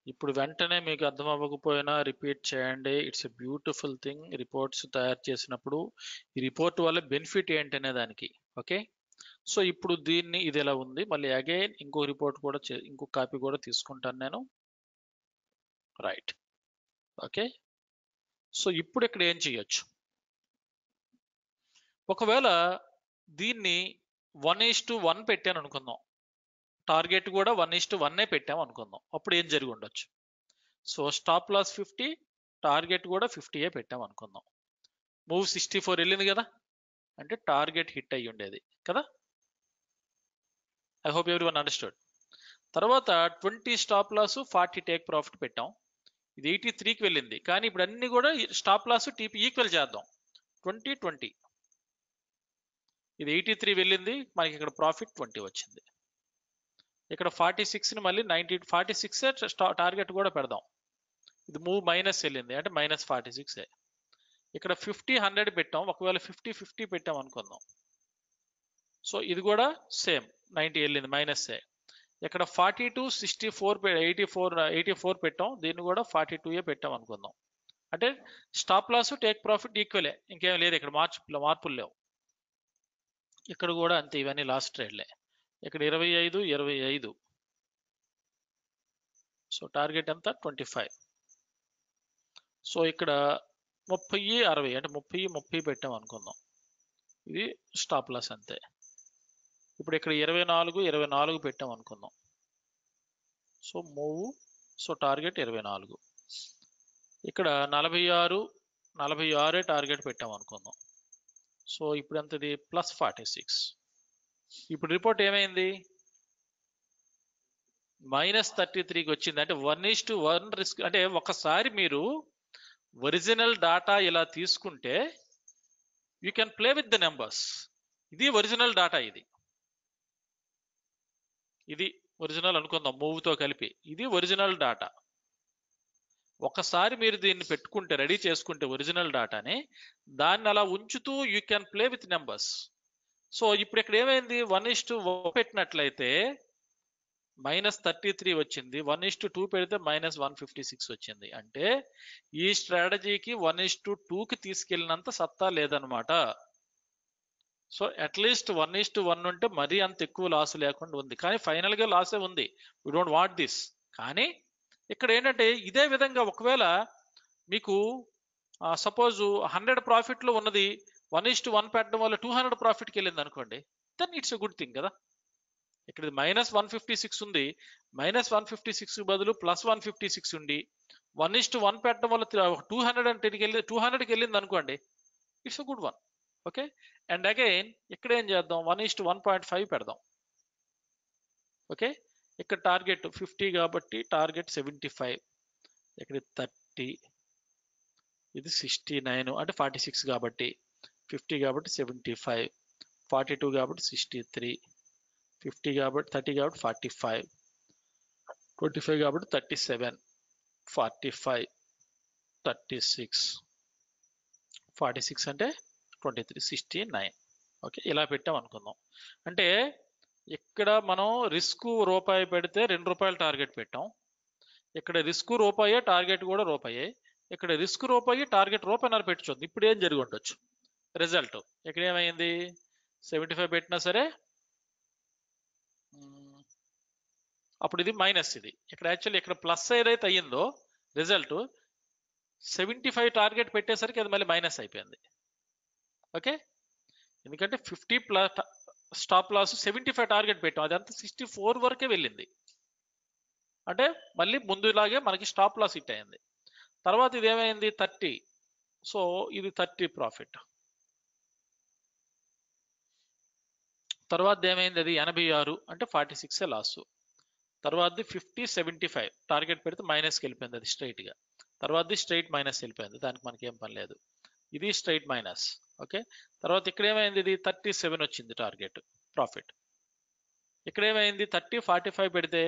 ఇప్పుడు వెంటనే మీకు అర్థం అవ్వకపోయినా రిపీట్ చేయండి it's a beautiful thing reports తయారు చేసినప్పుడు ఈ రిపోర్ట్ వల్ల బెనిఫిట్ ఏంటనే దానికి ఓకే సో ఇప్పుడు దీన్ని ఇది ఎలా ఉంది మళ్ళీ అగైన్ ఇంకో రిపోర్ట్ కూడా చే- ఇంకో కాపీ కూడా తీసుకుంటాను నేను రైట్ ఓకే సో ఇప్పుడు ఇక్కడ ఏం చేయొచ్చు ఒకవేళ దీన్ని వన్ ఈస్ టు వన్ పెట్టాను అనుకుందాం టార్గెట్ కూడా వన్ ఈస్ టు వన్నే పెట్టాము అనుకుందాం అప్పుడు ఏం జరిగి ఉండొచ్చు so stop loss fifty target కూడా ఫిఫ్టీయే పెట్టాం అనుకుందాం మూవ్ సిక్స్టీ ఫోర్ వెళ్ళింది కదా అంటే టార్గెట్ హిట్ అయ్యి ఉండేది కదా I hope everyone understood తర్వాత twenty stop loss forty take profit పెట్టాం ఇది ఎయిటీ త్రీకి వెళ్ళింది కానీ ఇప్పుడు అన్ని కూడా స్టాప్ లాస్ టీపీ ఈక్వల్ చేద్దాం ట్వంటీ ట్వంటీ ఇది ఎయిటీ త్రీ వెళ్ళింది మనకి ఇక్కడ ప్రాఫిట్ ట్వంటీ వచ్చింది ఇక్కడ ఫార్టీ సిక్స్ని మళ్ళీ నైన్టీ ఫార్టీ సిక్స్ టార్గెట్ కూడా పెడదాం ఇది మూవ్ మైనస్ వెళ్ళింది అంటే మైనస్ ఫార్టీ సిక్స్ ఇక్కడ ఫిఫ్టీ హండ్రెడ్ పెట్టాం ఒకవేళ ఫిఫ్టీ ఫిఫ్టీ పెట్టాం అనుకుందాం సో ఇది కూడా సేమ్ నైంటీ వెళ్ళింది మైనస్ ఇక్కడ forty two sixty four eighty four eighty four పెట్టాం దీన్ని కూడా ఫార్టీ టూ ఏ పెట్టాం అనుకుందాం అంటే స్టాప్ లాస్ టేక్ ప్రాఫిట్ ఈక్వలే ఇంకేం లేదు ఇక్కడ మార్చు మార్పులు లేవు ఇక్కడ కూడా అంతే ఇవన్నీ లాస్ట్ ట్రేడ్లే ఇక్కడ ఇరవై ఐదు ఇరవై ఐదు సో టార్గెట్ ఎంత ట్వంటీ ఫైవ్ సో ఇక్కడ ముప్పై అరవై అంటే ముప్పై ముప్పై పెట్టాం అనుకుందాం ఇది స్టాప్ లాస్ అంతే ఇప్పుడు ఇక్కడ ఇరవై నాలుగు ఇరవై నాలుగు పెట్టాం అనుకుందాం సో మూవ్ సో టార్గెట్ ఇరవై నాలుగు ఇక్కడ నలభై ఆరు నలభై ఆరే టార్గెట్ పెట్టాం అనుకుందాం సో ఇప్పుడు ఎంతది ప్లస్ ఫార్టీ సిక్స్ ఇప్పుడు రిపోర్ట్ ఏమైంది మైనస్ థర్టీ త్రీకి వచ్చింది అంటే one is to one risk అంటే ఒకసారి మీరు ఒరిజినల్ డాటా ఇలా తీసుకుంటే you can play with the numbers ఇది ఒరిజినల్ డాటా ఇది ఇది ఒరిజినల్ అనుకుందాం మూవ్ తో కలిపి ఇది ఒరిజినల్ డాటా ఒకసారి మీరు దీన్ని పెట్టుకుంటే రెడీ చేసుకుంటే ఒరిజినల్ డాటాని దాన్ని అలా ఉంచుతూ you can play with numbers so ఇప్పుడు ఇక్కడ ఏమైంది వన్ ఇస్ టు పెట్టినట్లయితే మైనస్ థర్టీ త్రీ వచ్చింది వన్ ఇస్ టు టూ పెడితే మైనస్ వన్ ఫిఫ్టీ సిక్స్ వచ్చింది అంటే ఈ స్ట్రాటజీకి వన్ ఇస్ టు టూకి తీసుకెళ్ళినంత సత్తా లేదనమాట so at least one is to one ఉంటే మరీ అంత ఎక్కువ లాస్ లేకుండా ఉంది కానీ ఫైనల్ గా లాసే ఉంది వీ డోంట్ వాంట్ దిస్ కానీ ఇక్కడ ఏంటంటే ఇదే విధంగా ఒకవేళ మీకు సపోజ్ హండ్రెడ్ ప్రాఫిట్ లో ఉన్నది వన్ ఇస్ టు వన్ పెట్టడం వల్ల టూ హండ్రెడ్ ప్రాఫిట్కి వెళ్ళింది అనుకోండి then it's a good thing కదా ఇక్కడ మైనస్ వన్ ఫిఫ్టీ సిక్స్ ఉంది మైనస్ వన్ ఫిఫ్టీ సిక్స్ బదులు ప్లస్ వన్ ఫిఫ్టీ సిక్స్ ఉండి వన్ ఇస్ టు వన్ పెట్టడం వల్ల టూ హండ్రెడ్ అంటే వెళ్ళి టూ హండ్రెడ్కి వెళ్ళింది అనుకోండి it's a good one okay and again ఇక్కడ ఏం చేద్దాం one is to one point five పెడదాం ఓకే ఇక్కడ టార్గెట్ ఫిఫ్టీ కాబట్టి టార్గెట్ సెవెంటీ ఫైవ్ ఇక్కడ థర్టీ ఇది సిక్స్టీ నైన్ అంటే ఫార్టీ సిక్స్ కాబట్టి ఫిఫ్టీ కాబట్టి సెవెంటీ ఫైవ్ ఫార్టీ టూ కాబట్టి సిక్స్టీ త్రీ ఫిఫ్టీ కాబట్టి థర్టీ కాబట్టి ఫార్టీ ఫైవ్ ట్వంటీ ఫైవ్ కాబట్టి thirty seven forty five thirty six forty six అంటే twenty three sixty nine okay ఇలా పెట్టాం అనుకుందాం అంటే ఇక్కడ మనం రిస్క్ రూపాయి పెడితే రెండు రూపాయలు టార్గెట్ పెట్టాం ఇక్కడ రిస్క్ రూపాయే టార్గెట్ కూడా రూపాయే ఇక్కడ రిస్క్ రూపాయి టార్గెట్ రూపాయిన్నర పెట్టచ్చు ఇప్పుడు ఏం జరిగి ఉండొచ్చు రిజల్ట్ ఇక్కడ ఏమైంది సెవెంటీ ఫైవ్ పెట్టినా సరే మ్, అప్పుడు ఇది మైనస్ ఇది ఇక్కడ యాక్చువల్లీ ఇక్కడ ప్లస్ ఏదైతే అయ్యిందో రిజల్ట్ సెవెంటీ ఫైవ్ టార్గెట్ పెట్టేసరికి అది మళ్ళీ మైనస్ అయిపోయింది ఓకే ఎందుకంటే fifty plus stop loss seventy five target పెట్టాం అదంతా సిక్స్టీ ఫోర్ వరకే వెళ్ళింది అంటే మళ్ళీ ముందులాగే మనకి స్టాప్ లాస్ హిట్ అయింది తర్వాత ఇది ఏమైంది థర్టీ సో ఇది థర్టీ ప్రాఫిట్ తర్వాత ఏమైంది అది ఎనభై ఆరు అంటే ఫార్టీ సిక్స్ లాస్ తర్వాతది ఫిఫ్టీ సెవెంటీ ఫైవ్ టార్గెట్ పెడితే మైనస్కి వెళ్ళిపోయింది అది straight గా తర్వాతది స్ట్రైట్ మైనస్ వెళ్ళిపోయింది దానికి మనకి ఏం పని లేదు ఇది స్ట్రైట్ మైనస్ ఓకే తర్వాత ఇక్కడ ఏమైంది ఇది థర్టీ సెవెన్ వచ్చింది టార్గెట్ ప్రాఫిట్ ఇక్కడ ఏమైంది థర్టీ ఫార్టీ ఫైవ్ పెడితే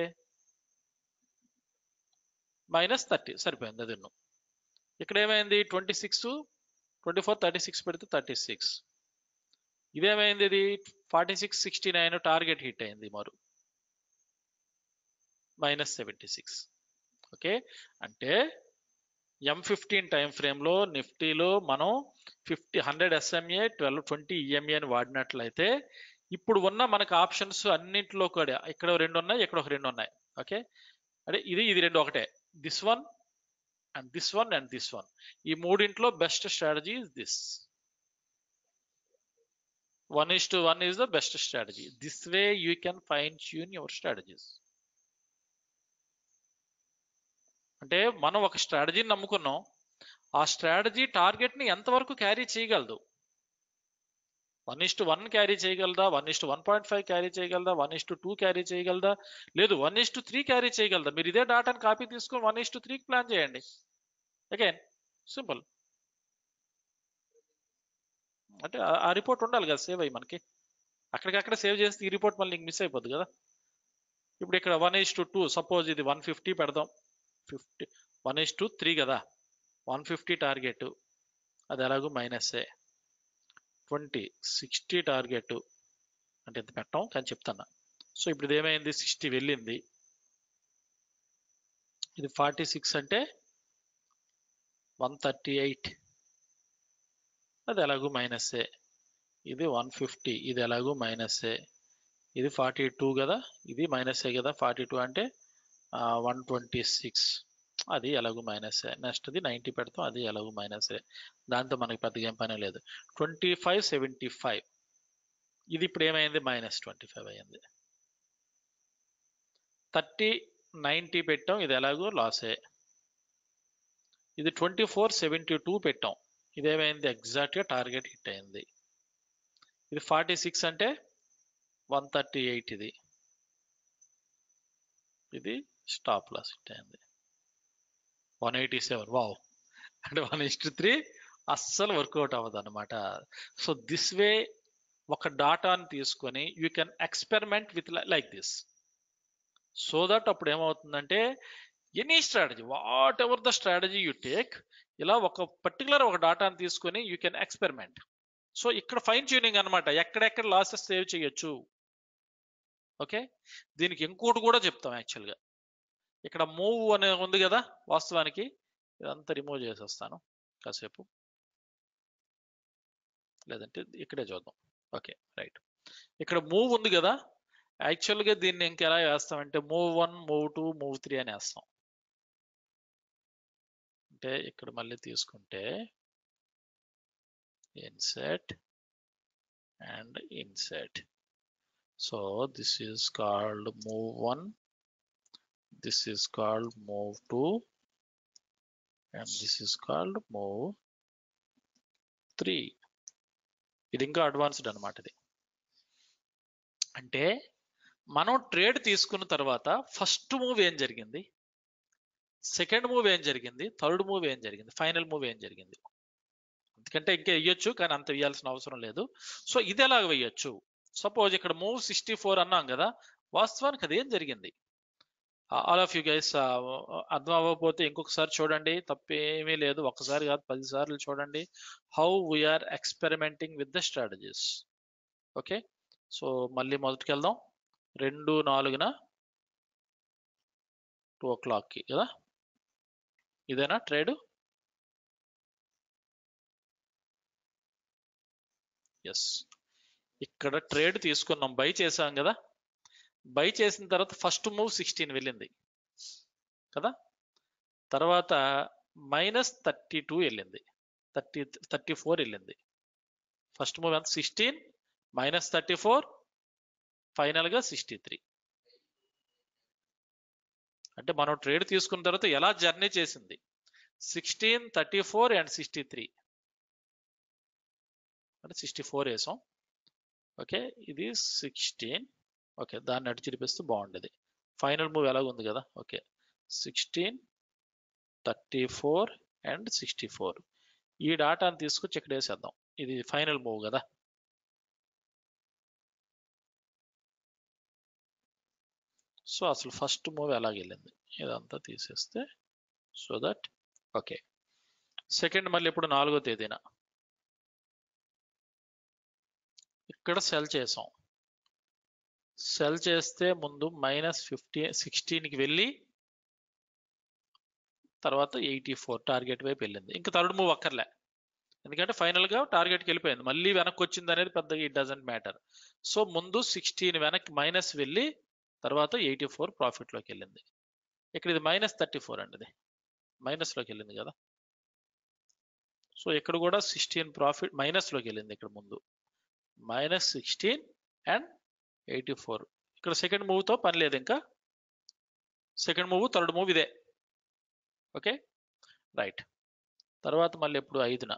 మైనస్ థర్టీ సరిపోయింది అది ఇక్కడ ఏమైంది twenty six twenty four thirty six పెడితే థర్టీ సిక్స్ ఇదేమైంది ఇది forty six sixty nine target hit అయింది మరు మైనస్ సెవెంటీ సిక్స్ ఓకే అంటే ఎం ఫిఫ్టీన్ టైం ఫ్రేమ్లో నిఫ్టీలో మనం fifty hundred SMA twelve twenty EMA అని వాడినట్లయితే ఇప్పుడు ఉన్న మనకు ఆప్షన్స్ అన్నింటిలో కూడా ఇక్కడ రెండు ఉన్నాయి ఇక్కడ ఒక రెండు ఉన్నాయి ఓకే అంటే ఇది ఇది రెండు ఒకటే this one and this one and this one ఈ మూడింట్లో best strategy is this one is to one is the best strategy this way you can fine tune your strategies అంటే మనం ఒక స్ట్రాటజీని నమ్ముకున్నాం ఆ స్ట్రాటజీ టార్గెట్ ని ఎంతవరకు క్యారీ చేయగలదు one is to one carry చేయగలదా one is to one point five carry చేయగలదా one is to two carry చేయగలదా లేదు one is to three carry చేయగలదా మీరు ఇదే డాటాని కాపీ తీసుకొని వన్ ఇస్ టు త్రీకి ప్లాన్ చేయండి అగైన్ సింపుల్ అంటే ఆ- ఆ రిపోర్ట్ ఉండాలి కదా సేవ్ అయ్యి మనకి అక్కడికక్కడ సేవ్ చేస్తే ఈ రిపోర్ట్ మళ్ళీ మిస్ అయిపోద్ది కదా ఇప్పుడు ఇక్కడ one is to two suppose ఇది వన్ ఫిఫ్టీ పెడదాం fifty one is to three కదా వన్ ఫిఫ్టీ టార్గెట్ అది ఎలాగో మైనస్ఏ ట్వంటీ సిక్స్టీ టార్గెట్ అంటే ఎంత పెట్టాం కానీ చెప్తాను సో ఇప్పుడు ఇది ఏమైంది సిక్స్టీ వెళ్ళింది ఇది ఫార్టీ సిక్స్ అంటే వన్ థర్టీ ఎయిట్ అది ఎలాగో మైనస్ఏ ఇది వన్ ఫిఫ్టీ ఇది ఎలాగో మైనస్ఏ ఇది ఫార్టీ టూ కదా ఇది మైనస్ఏ కదా ఫార్టీ టూ అంటే వన్ ట్వంటీ సిక్స్ అది ఎలాగో మైనసే నెక్స్ట్ది నైంటీ పెడతాం అది ఎలాగో మైనసే దాంతో మనకి పెద్దగా ఏం పని లేదు ట్వంటీ ఫైవ్ సెవెంటీ ఫైవ్ ఇది ఇప్పుడు ఏమైంది మైనస్ ట్వంటీ ఫైవ్ అయింది థర్టీ నైంటీ పెట్టాం ఇది ఎలాగో లాసే ఇది ట్వంటీ ఫోర్ సెవెంటీ టూ పెట్టాం ఇదేమైంది ఎగ్జాక్ట్గా టార్గెట్ హిట్ అయింది ఇది ఫార్టీ సిక్స్ అంటే వన్ థర్టీ ఎయిట్ ఇది ఇది స్టాప్ లాస్ హిట్ అయింది వన్ ఎయిటీ సెవెన్ వావ్ అంటే వన్ ఇస్ట్ త్రీ అస్సలు వర్కౌట్ అవ్వదు అనమాట సో దిస్ వే ఒక డాటాని తీసుకొని you can experiment with like this so that అప్పుడు ఏమవుతుందంటే any strategy whatever the strategy you take ఇలా ఒక పర్టికులర్ ఒక డాటాని తీసుకొని యూ కెన్ ఎక్స్పెరిమెంట్ సో ఇక్కడ ఫైన్ ట్యూనింగ్ అనమాట ఎక్కడెక్కడ లాసెస్ సేవ్ చేయొచ్చు ఓకే దీనికి ఇంకోటి కూడా చెప్తాం యాక్చువల్గా ఇక్కడ మూవ్ అనే ఉంది కదా వాస్తవానికి ఇదంతా రిమూవ్ చేసేస్తాను కాసేపు లేదంటే ఇక్కడే చూద్దాం ఓకే రైట్ ఇక్కడ మూవ్ ఉంది కదా యాక్చువల్గా దీన్ని ఇంకెలా వేస్తామంటే move one move two move three అని వేస్తాం అంటే ఇక్కడ మళ్ళీ తీసుకుంటే inset and inset so this is called move one this is called move to and this is called move 3 ఇది ఇంకా అడ్వాన్స్డ్ అనమాట ఇది అంటే మనం ట్రేడ్ తీసుకున్న తర్వాత ఫస్ట్ మూవ్ ఏం జరిగింది సెకండ్ మూవ్ ఏం జరిగింది థర్డ్ మూవ్ ఏం జరిగింది ఫైనల్ మూవ్ ఏం జరిగింది ఎందుకంటే ఇంకా వేయొచ్చు కానీ అంత వేయాల్సిన అవసరం లేదు సో ఇది ఎలాగ వేయొచ్చు సపోజ్ ఇక్కడ మూవ్ సిక్స్టీ ఫోర్ అన్నాం కదా వాస్తవానికి అదేం జరిగింది ఆల్ ఆఫ్ యూ గైస్ అర్థం అవ్వకపోతే ఇంకొకసారి చూడండి తప్పేమీ లేదు ఒక్కసారి కాదు పది సార్లు చూడండి how we are experimenting with the strategies okay so మళ్ళీ మొదటికి వెళ్దాం రెండు నాలుగున టూ ఓ క్లాక్కి కదా ఇదేనా ట్రేడ్ ఎస్ ఇక్కడ ట్రేడ్ తీసుకున్నాం బై చేసాం కదా బై చేసిన తర్వాత ఫస్ట్ మూవ్ సిక్స్టీన్ వెళ్ళింది కదా తర్వాత మైనస్ థర్టీ టూ వెళ్ళింది థర్టీ థర్టీ ఫోర్ వెళ్ళింది ఫస్ట్ మూవ్ ఎంత సిక్స్టీన్ మైనస్ థర్టీ ఫోర్ ఫైనల్గా సిక్స్టీ త్రీ అంటే మనం ట్రేడ్ తీసుకున్న తర్వాత ఎలా జర్నీ చేసింది sixteen thirty four and sixty three అంటే సిక్స్టీ ఫోర్ వేసాం ఓకే ఇది సిక్స్టీన్ ఓకే దాన్ని అటు చిరిపిస్తే బాగుండేది ఫైనల్ మూవ్ ఎలాగ ఉంది కదా okay sixteen thirty four and sixty four ఈ డాటాని తీసుకొచ్చి ఇక్కడ వేసేద్దాం ఇది ఫైనల్ మూవ్ కదా సో అసలు ఫస్ట్ మూవ్ ఎలాగ వెళ్ళింది ఇదంతా తీసేస్తే సో దట్ ఓకే సెకండ్ మళ్ళీ ఇప్పుడు నాలుగో తేదీన ఇక్కడ సెల్ చేసాం సెల్ చేస్తే ముందు మైనస్ ఫిఫ్టీ సిక్స్టీన్కి వెళ్ళి తర్వాత ఎయిటీ ఫోర్ టార్గెట్ వైపు వెళ్ళింది ఇంకా థర్డ్ మూవ్ అక్కర్లే ఎందుకంటే ఫైనల్ గా టార్గెట్కి వెళ్ళిపోయింది మళ్ళీ వెనక్కి వచ్చింది అనేది పెద్దగా ఇట్ డజంట్ మ్యాటర్ సో ముందు సిక్స్టీన్ వెనక్కి మైనస్ వెళ్ళి తర్వాత ఎయిటీ ఫోర్ ప్రాఫిట్లోకి వెళ్ళింది ఇక్కడ ఇది మైనస్ థర్టీ ఫోర్ అండి ఇది మైనస్లోకి వెళ్ళింది కదా సో ఇక్కడ కూడా సిక్స్టీన్ ప్రాఫిట్ మైనస్లోకి వెళ్ళింది ఇక్కడ ముందు minus sixteen and eighty four ఇక్కడ సెకండ్ మూవ్తో పని లేదు ఇంకా సెకండ్ మూవ్ థర్డ్ మూవ్ ఇదే ఓకే రైట్ తర్వాత మళ్ళీ ఎప్పుడు ఐదున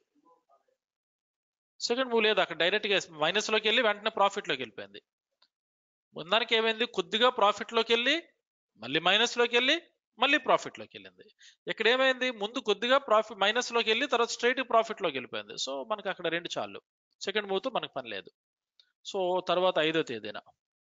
సెకండ్ మూవ్ లేదు అక్కడ డైరెక్ట్గా మైనస్లోకి వెళ్ళి వెంటనే ప్రాఫిట్లోకి వెళ్ళిపోయింది ముందానికి ఏమైంది కొద్దిగా ప్రాఫిట్లోకి వెళ్ళి మళ్ళీ మైనస్లోకి వెళ్ళి మళ్ళీ ప్రాఫిట్లోకి వెళ్ళింది ఇక్కడ ఏమైంది ముందు కొద్దిగా ప్రాఫిట్ మైనస్లోకి వెళ్ళి తర్వాత స్ట్రైట్ ప్రాఫిట్లోకి వెళ్ళిపోయింది సో మనకు అక్కడ రెండు చాలు సెకండ్ మూవ్తో మనకు పని లేదు సో తర్వాత ఐదో తేదీన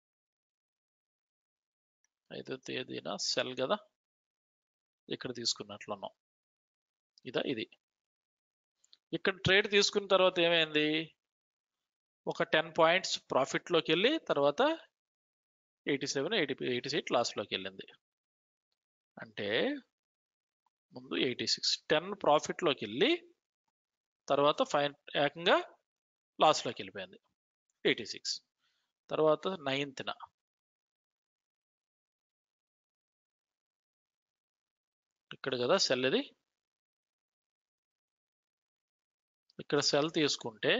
ఐదో తేదీన సెల్ కదా ఇక్కడ తీసుకున్నట్లున్నాం ఇదా ఇది ఇక్కడ ట్రేడ్ తీసుకున్న తర్వాత ఏమైంది ఒక టెన్ పాయింట్స్ ప్రాఫిట్లోకి వెళ్ళి తర్వాత eighty seven eighty eighty eight లాస్ట్లోకి వెళ్ళింది అంటే ముందు ఎయిటీ సిక్స్ టెన్ ప్రాఫిట్లోకి వెళ్ళి తర్వాత ఫైన్ ఏకంగా లాస్ట్లోకి వెళ్ళిపోయింది ఎయిటీ సిక్స్ తర్వాత నైన్త్న ఇక్కడ కదా సెల్ ఇది ఇక్కడ సెల్ తీసుకుంటే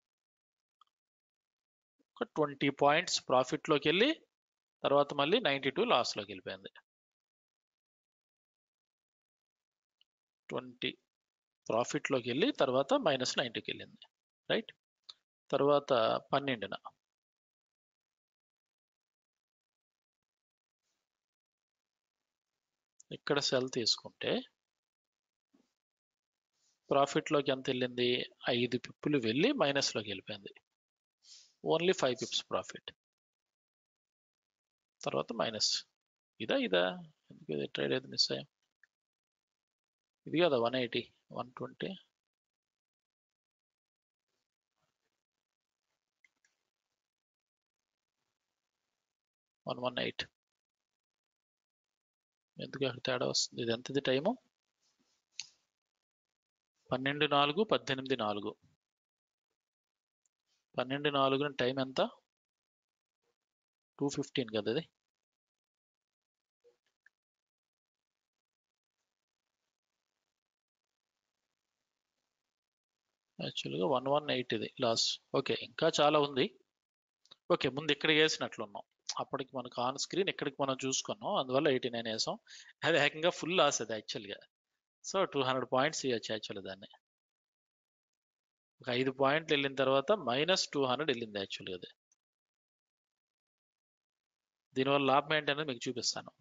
ఒక ట్వంటీ పాయింట్స్ ప్రాఫిట్లోకి వెళ్ళి తర్వాత మళ్ళీ నైంటీ టూ లాస్లోకి వెళ్ళిపోయింది ట్వంటీ ప్రాఫిట్లోకి వెళ్ళి తర్వాత మైనస్ నైంటీకి వెళ్ళింది రైట్ తర్వాత పన్నెండున ఇక్కడ సెల్ తీసుకుంటే ప్రాఫిట్లోకి ఎంత వెళ్ళింది ఐదు పిప్పులు వెళ్ళి మైనస్లోకి వెళ్ళిపోయింది ఓన్లీ ఫైవ్ పిప్స్ ప్రాఫిట్ తర్వాత మైనస్ ఇదా ఇదా ఎందుకు ఇది ట్రేడ్ అయితే మిస్ అయ్యాం ఇది కదా one eighty one twenty one one eight ఎందుకు అక్కడ తేడా వస్తుంది ఇది ఎంతది టైము పన్నెండు నాలుగు పద్దెనిమిది నాలుగు పన్నెండు నాలుగు టైం ఎంత టూ ఫిఫ్టీన్ కదా ఇది యాక్చువల్గా వన్ వన్ ఎయిట్ ఇది లాస్ ఓకే ఇంకా చాలా ఉంది ఓకే ముందు ఇక్కడ వేసినట్లున్నాం అప్పటికి మనకు ఆన్ స్క్రీన్ ఇక్కడికి మనం చూసుకున్నాం అందువల్ల ఎయిటీ నైన్ వేసాం అది ఏకంగా ఫుల్ లాస్ అది యాక్చువల్గా సో టూ హండ్రెడ్ పాయింట్స్ ఇవ్వచ్చు యాక్చువల్ దాన్ని ఒక ఐదు పాయింట్లు వెళ్ళిన తర్వాత మైనస్ టూ హండ్రెడ్ వెళ్ళింది యాక్చువల్గా అది దీనివల్ల లాభం ఏంటనేది మీకు చూపిస్తాను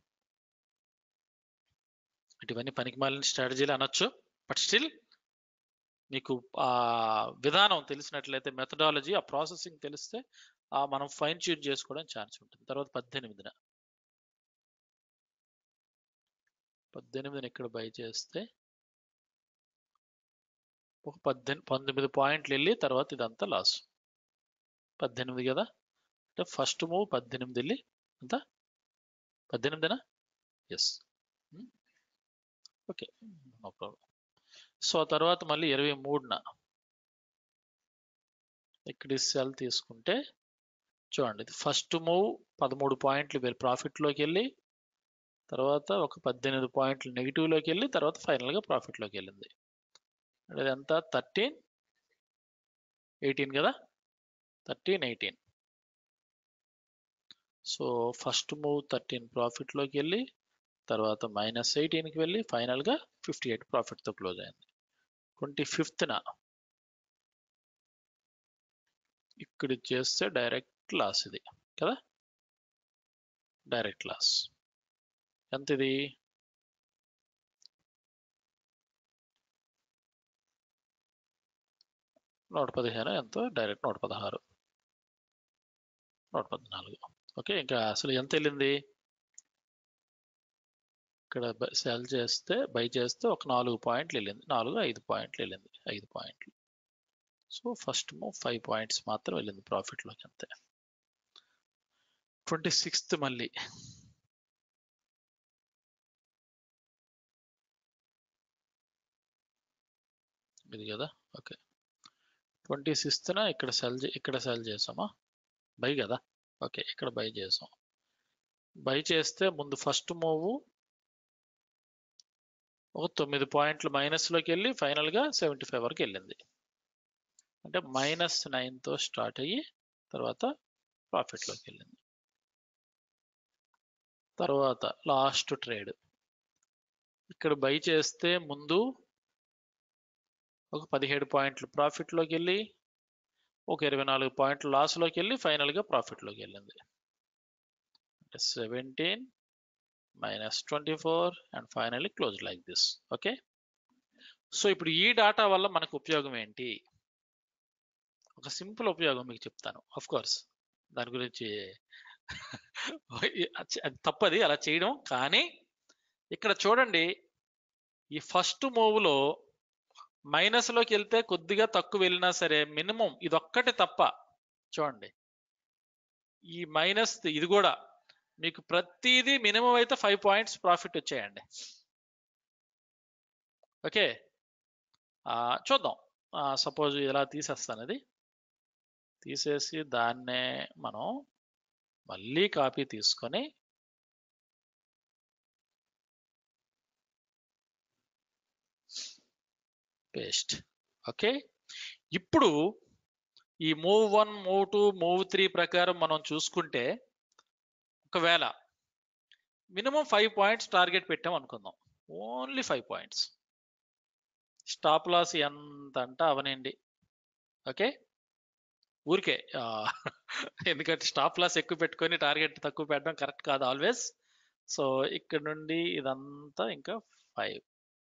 ఇటువన్నీ పనికి మాలిన స్ట్రాటజీలు అనొచ్చు బట్ స్టిల్ మీకు ఆ విధానం తెలిసినట్లయితే మెథడాలజీ ఆ ప్రాసెసింగ్ తెలిస్తే ఆ మనం ఫైన్ ట్యూన్ చేసుకోవడం ఛాన్స్ ఉంటుంది తర్వాత పద్దెనిమిదిన పద్దెనిమిదిని ఇక్కడ బై చేస్తే ఒక పద్దెనిమిది పంతొమ్మిది పాయింట్లు వెళ్ళి తర్వాత ఇదంతా లాస్ పద్దెనిమిది కదా అంటే ఫస్ట్ మూవ్ పద్దెనిమిది వెళ్ళి ఎంత పద్దెనిమిదినా yes okay no problem so తర్వాత మళ్ళీ ఇరవై మూడున ఇక్కడ సెల్ తీసుకుంటే చూడండి ఇది ఫస్ట్ మూవ్ పదమూడు పాయింట్లు వెళ్ళి ప్రాఫిట్లోకి వెళ్ళి తర్వాత ఒక పద్దెనిమిది పాయింట్లు నెగిటివ్లోకి వెళ్ళి తర్వాత ఫైనల్గా ప్రాఫిట్లోకి వెళ్ళింది అది ఎంత థర్టీన్ ఎయిటీన్ కదా thirteen eighteen so first move thirteen ప్రాఫిట్లోకి వెళ్ళి తర్వాత మైనస్ ఎయిటీన్కి వెళ్ళి ఫైనల్గా ఫిఫ్టీ ఎయిట్ ప్రాఫిట్తో క్లోజ్ అయింది ట్వంటీ ఫిఫ్త్న ఇక్కడ చేస్తే డైరెక్ట్ లాస్ ఇది కదా డైరెక్ట్ లాస్ ఎంత ఇది నూట పదిహేను ఎంతో డైరెక్ట్ నూట పదహారు నూట పద్నాలుగు ఓకే ఇంకా అసలు ఎంత వెళ్ళింది ఇక్కడ సెల్ చేస్తే బై చేస్తే ఒక నాలుగు పాయింట్లు వెళ్ళింది నాలుగు ఐదు పాయింట్లు వెళ్ళింది ఐదు పాయింట్లు so first move five points మాత్రం వెళ్ళింది ప్రాఫిట్లోకి అంతే ట్వంటీ సిక్స్త్ మళ్ళీ ఇది కదా ఓకే ట్వంటీ సిక్స్త్న ఇక్కడ సెల్ ఇక్కడ సెల్ చేసామా బై కదా ఓకే ఇక్కడ బై చేసాం బై చేస్తే ముందు ఫస్ట్ మూవ్ ఒక తొమ్మిది పాయింట్లు మైనస్లోకి వెళ్ళి ఫైనల్గా సెవెంటీ ఫైవ్ వరకు వెళ్ళింది అంటే మైనస్ నైన్తో స్టార్ట్ అయ్యి తర్వాత ప్రాఫిట్లోకి వెళ్ళింది తర్వాత లాస్ట్ ట్రేడ్ ఇక్కడ బై చేస్తే ముందు ఒక పదిహేడు పాయింట్లు ప్రాఫిట్లోకి వెళ్ళి ఒక ఇరవై నాలుగు పాయింట్లు లాస్లోకి వెళ్ళి ఫైనల్గా ప్రాఫిట్లోకి వెళ్ళింది అంటే seventeen minus twenty four and finally close like this okay so ఇప్పుడు ఈ డాటా వల్ల మనకు ఉపయోగం ఏంటి ఒక సింపుల్ ఉపయోగం మీకు చెప్తాను ఆఫ్ కోర్స్ దాని గురించి అది తప్పది అలా చేయడం కానీ ఇక్కడ చూడండి ఈ ఫస్ట్ మూవ్లో మైనస్లోకి వెళ్తే కొద్దిగా తక్కువ వెళ్ళినా సరే మినిమం ఇదొక్కటి తప్ప చూడండి ఈ మైనస్ ఇది కూడా మీకు ప్రతిదీ మినిమం అయితే ఫైవ్ పాయింట్స్ ప్రాఫిట్ వచ్చాయండి ఓకే చూద్దాం సపోజ్ ఇలా తీసేస్తాను అది తీసేసి దాన్నే మనం మళ్ళీ కాపీ తీసుకొని పేస్ట్ ఓకే ఇప్పుడు ఈ move one move two move three ప్రకారం మనం చూసుకుంటే ఒకవేళ మినిమం ఫైవ్ పాయింట్స్ టార్గెట్ పెట్టాం అనుకుందాం only five points stop loss ఎంత అంటే అవనండి ఓకే ఊరికే ఎందుకంటే స్టాప్ లాస్ ఎక్కువ పెట్టుకొని టార్గెట్ తక్కువ పెట్టడం కరెక్ట్ కాదు ఆల్వేస్ సో ఇక్కడ నుండి ఇదంతా ఇంకా ఫైవ్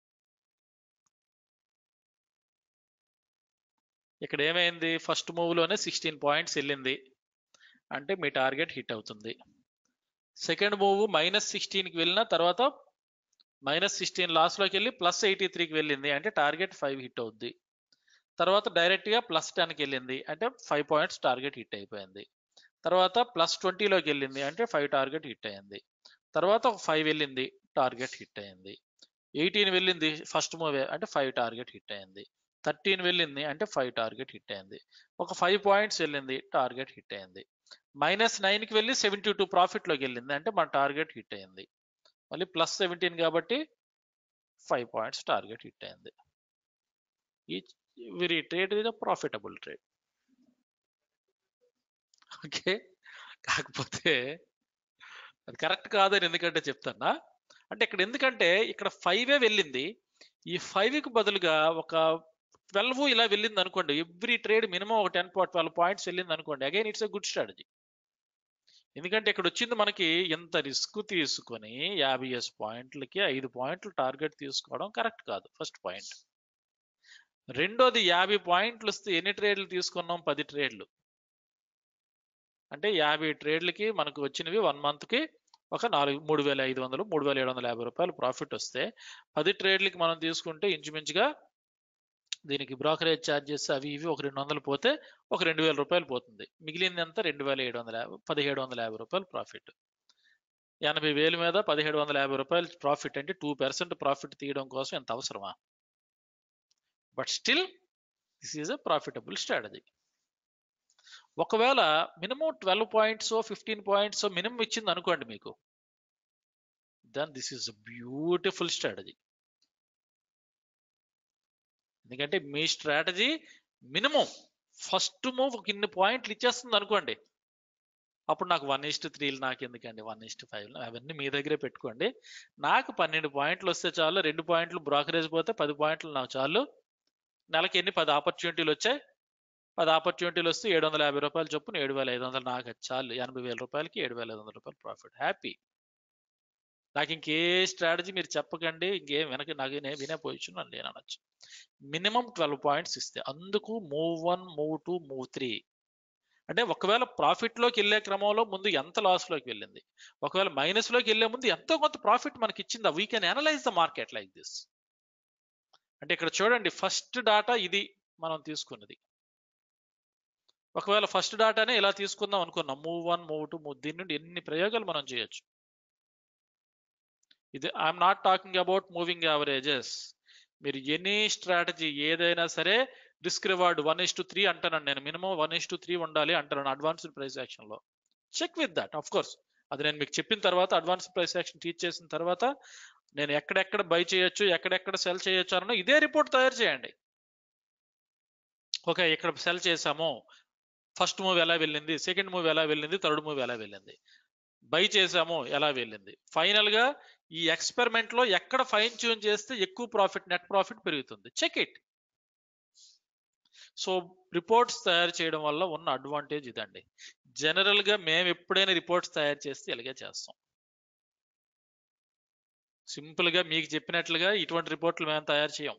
ఇక్కడ ఏమైంది ఫస్ట్ మూవ్లోనే సిక్స్టీన్ పాయింట్స్ వెళ్ళింది అంటే మీ టార్గెట్ హిట్ అవుతుంది సెకండ్ మూవ్ మైనస్ సిక్స్టీన్కి వెళ్ళిన తర్వాత మైనస్ సిక్స్టీన్ లాస్లోకి వెళ్ళి ప్లస్ ఎయిటీ త్రీకి వెళ్ళింది అంటే టార్గెట్ ఫైవ్ హిట్ అవుద్ది తర్వాత డైరెక్ట్గా ప్లస్ టెన్కి వెళ్ళింది అంటే ఫైవ్ పాయింట్స్ టార్గెట్ హిట్ అయిపోయింది తర్వాత ప్లస్ ట్వంటీలోకి వెళ్ళింది అంటే ఫైవ్ టార్గెట్ హిట్ అయింది తర్వాత ఒక ఫైవ్ వెళ్ళింది టార్గెట్ హిట్ అయింది ఎయిటీన్ వెళ్ళింది ఫస్ట్ మూవే అంటే ఫైవ్ టార్గెట్ హిట్ అయింది థర్టీన్ వెళ్ళింది అంటే ఫైవ్ టార్గెట్ హిట్ అయింది ఒక ఫైవ్ పాయింట్స్ వెళ్ళింది టార్గెట్ హిట్ అయింది మైనస్ నైన్కి వెళ్ళి సెవెంటీ టూ ప్రాఫిట్లోకి వెళ్ళింది అంటే మన టార్గెట్ హిట్ అయింది మళ్ళీ ప్లస్ సెవెంటీన్ కాబట్టి ఫైవ్ పాయింట్స్ టార్గెట్ హిట్ అయింది ఈ వీరి ట్రేడ్ ఇది ప్రాఫిటబుల్ ట్రేడ్ ఓకే కాకపోతే అది కరెక్ట్ కాదని ఎందుకంటే చెప్తానా అంటే ఇక్కడ ఎందుకంటే ఇక్కడ ఫైవే వెళ్ళింది ఈ ఫైవ్కి బదులుగా ఒక ట్వెల్వ్ ఇలా వెళ్ళింది అనుకోండి ఎవ్రీ ట్రేడ్ మినిమం ఒక టెన్ ట్వెల్వ్ పాయింట్స్ వెళ్ళింది అనుకోండి again it's a good strategy ఎందుకంటే ఇక్కడ వచ్చింది మనకి ఎంత రిస్క్ తీసుకొని యాభై ఎస్ పాయింట్లకి ఐదు పాయింట్లు టార్గెట్ తీసుకోవడం కరెక్ట్ కాదు ఫస్ట్ పాయింట్ రెండోది యాభై పాయింట్లు వస్తే ఎన్ని ట్రేడ్లు తీసుకున్నాం పది ట్రేడ్లు అంటే యాభై ట్రేడ్లకి మనకు వచ్చినవి వన్ మంత్కి ఒక నాలుగు మూడు వేల ఐదు వందలు మూడు వేల ఏడు వందల యాభై రూపాయలు ప్రాఫిట్ వస్తే పది ట్రేడ్లకి మనం తీసుకుంటే ఇంచుమించుగా దీనికి బ్రోకరేజ్ ఛార్జెస్ అవి ఇవి ఒక రెండు వందలు పోతే ఒక రెండు వేల రూపాయలు పోతుంది మిగిలింది అంతా రెండు వేల ఏడు వందల యాభై పదిహేడు వందల యాభై రూపాయలు ప్రాఫిట్ ఎనభై వేల మీద పదిహేడు వందల యాభై రూపాయలు ప్రాఫిట్ అంటే టూ పర్సెంట్ ప్రాఫిట్ తీయడం కోసం ఎంత అవసరమా but still this is a profitable strategy ఒకవేళ minimum twelve points fifteen points minimum ఇచ్చింది అనుకోండి మీకు then this is a beautiful strategy ఎందుకంటే మీ స్ట్రాటజీ మినిమం ఫస్ట్ మూవ్ ఇన్ని పాయింట్లు ఇచ్చేస్తుంది అనుకోండి అప్పుడు నాకు వన్ ఇస్ట్ త్రీలు నాకు ఎందుకండి వన్ ఇస్ట్ ఫైవ్ అవన్నీ మీ దగ్గరే పెట్టుకోండి నాకు పన్నెండు పాయింట్లు వస్తే చాలు రెండు పాయింట్లు బ్రోకరేజ్ పోతే పది పాయింట్లు నాకు చాలు నెలకి ఎన్ని పది ఆపర్చునిటీలు వచ్చాయి పది ఆపర్చునిటీలు వస్తే ఏడు వందల యాభై రూపాయలు చొప్పున ఏడు వేల ఐదు వందలు నాకు చాలు ఎనభై వేల రూపాయలకి ఏడు వేల ఐదు వందల రూపాయలు ప్రాఫిట్ హ్యాపీ నాకు ఇంకే స్ట్రాటజీ మీరు చెప్పకండి ఇంకేం వెనక నాకు నేను వినే పొజిషన్ అని నేను అనొచ్చు మినిమం ట్వెల్వ్ పాయింట్స్ ఇస్తే అందుకు move one move two move three అంటే ఒకవేళ ప్రాఫిట్లోకి వెళ్ళే క్రమంలో ముందు ఎంత లాస్లోకి వెళ్ళింది ఒకవేళ మైనస్లోకి వెళ్ళే ముందు ఎంతో కొంత ప్రాఫిట్ మనకి ఇచ్చిందా we can analyse the market like this అంటే ఇక్కడ చూడండి ఫస్ట్ డాటా ఇది మనం తీసుకున్నది ఒకవేళ ఫస్ట్ డాటానే ఇలా తీసుకుందాం అనుకున్నాం move one move two move దీని నుండి ఎన్ని ప్రయోగాలు మనం చేయొచ్చు ఇది I'm not talking about moving averages మీరు ఎనీ స్ట్రాటజీ ఏదైనా సరే risk reward one is to three అంటాను నేను minimum one is to three ఉండాలి అంటాను అడ్వాన్స్డ్ ప్రైస్ యాక్షన్ లో check with that of course అది నేను మీకు చెప్పిన తర్వాత అడ్వాన్స్ ప్రైస్ యాక్షన్ టీచ్ చేసిన తర్వాత నేను ఎక్కడెక్కడ బై చేయొచ్చు ఎక్కడెక్కడ సెల్ చేయొచ్చు అన్న ఇదే రిపోర్ట్ తయారు చేయండి ఓకే ఇక్కడ సెల్ చేసాము ఫస్ట్ మూవ్ ఎలా వెళ్ళింది సెకండ్ మూవ్ ఎలా వెళ్ళింది థర్డ్ మూవ్ ఎలా వెళ్ళింది బై చేసాము ఎలా వెళ్ళింది ఫైనల్ గా ఈ ఎక్స్పెరిమెంట్ లో ఎక్కడ ఫైన్ ట్యూన్ చేస్తే ఎక్కువ ప్రాఫిట్ నెట్ ప్రాఫిట్ పెరుగుతుంది చెక్ ఇట్ సో రిపోర్ట్స్ తయారు చేయడం వల్ల ఉన్న అడ్వాంటేజ్ ఇదండి జనరల్ గా మేము ఎప్పుడైనా రిపోర్ట్స్ తయారు చేస్తే ఇలాగే చేస్తాం సింపుల్ గా మీకు చెప్పినట్లుగా ఇటువంటి రిపోర్ట్లు మేము తయారు చేయం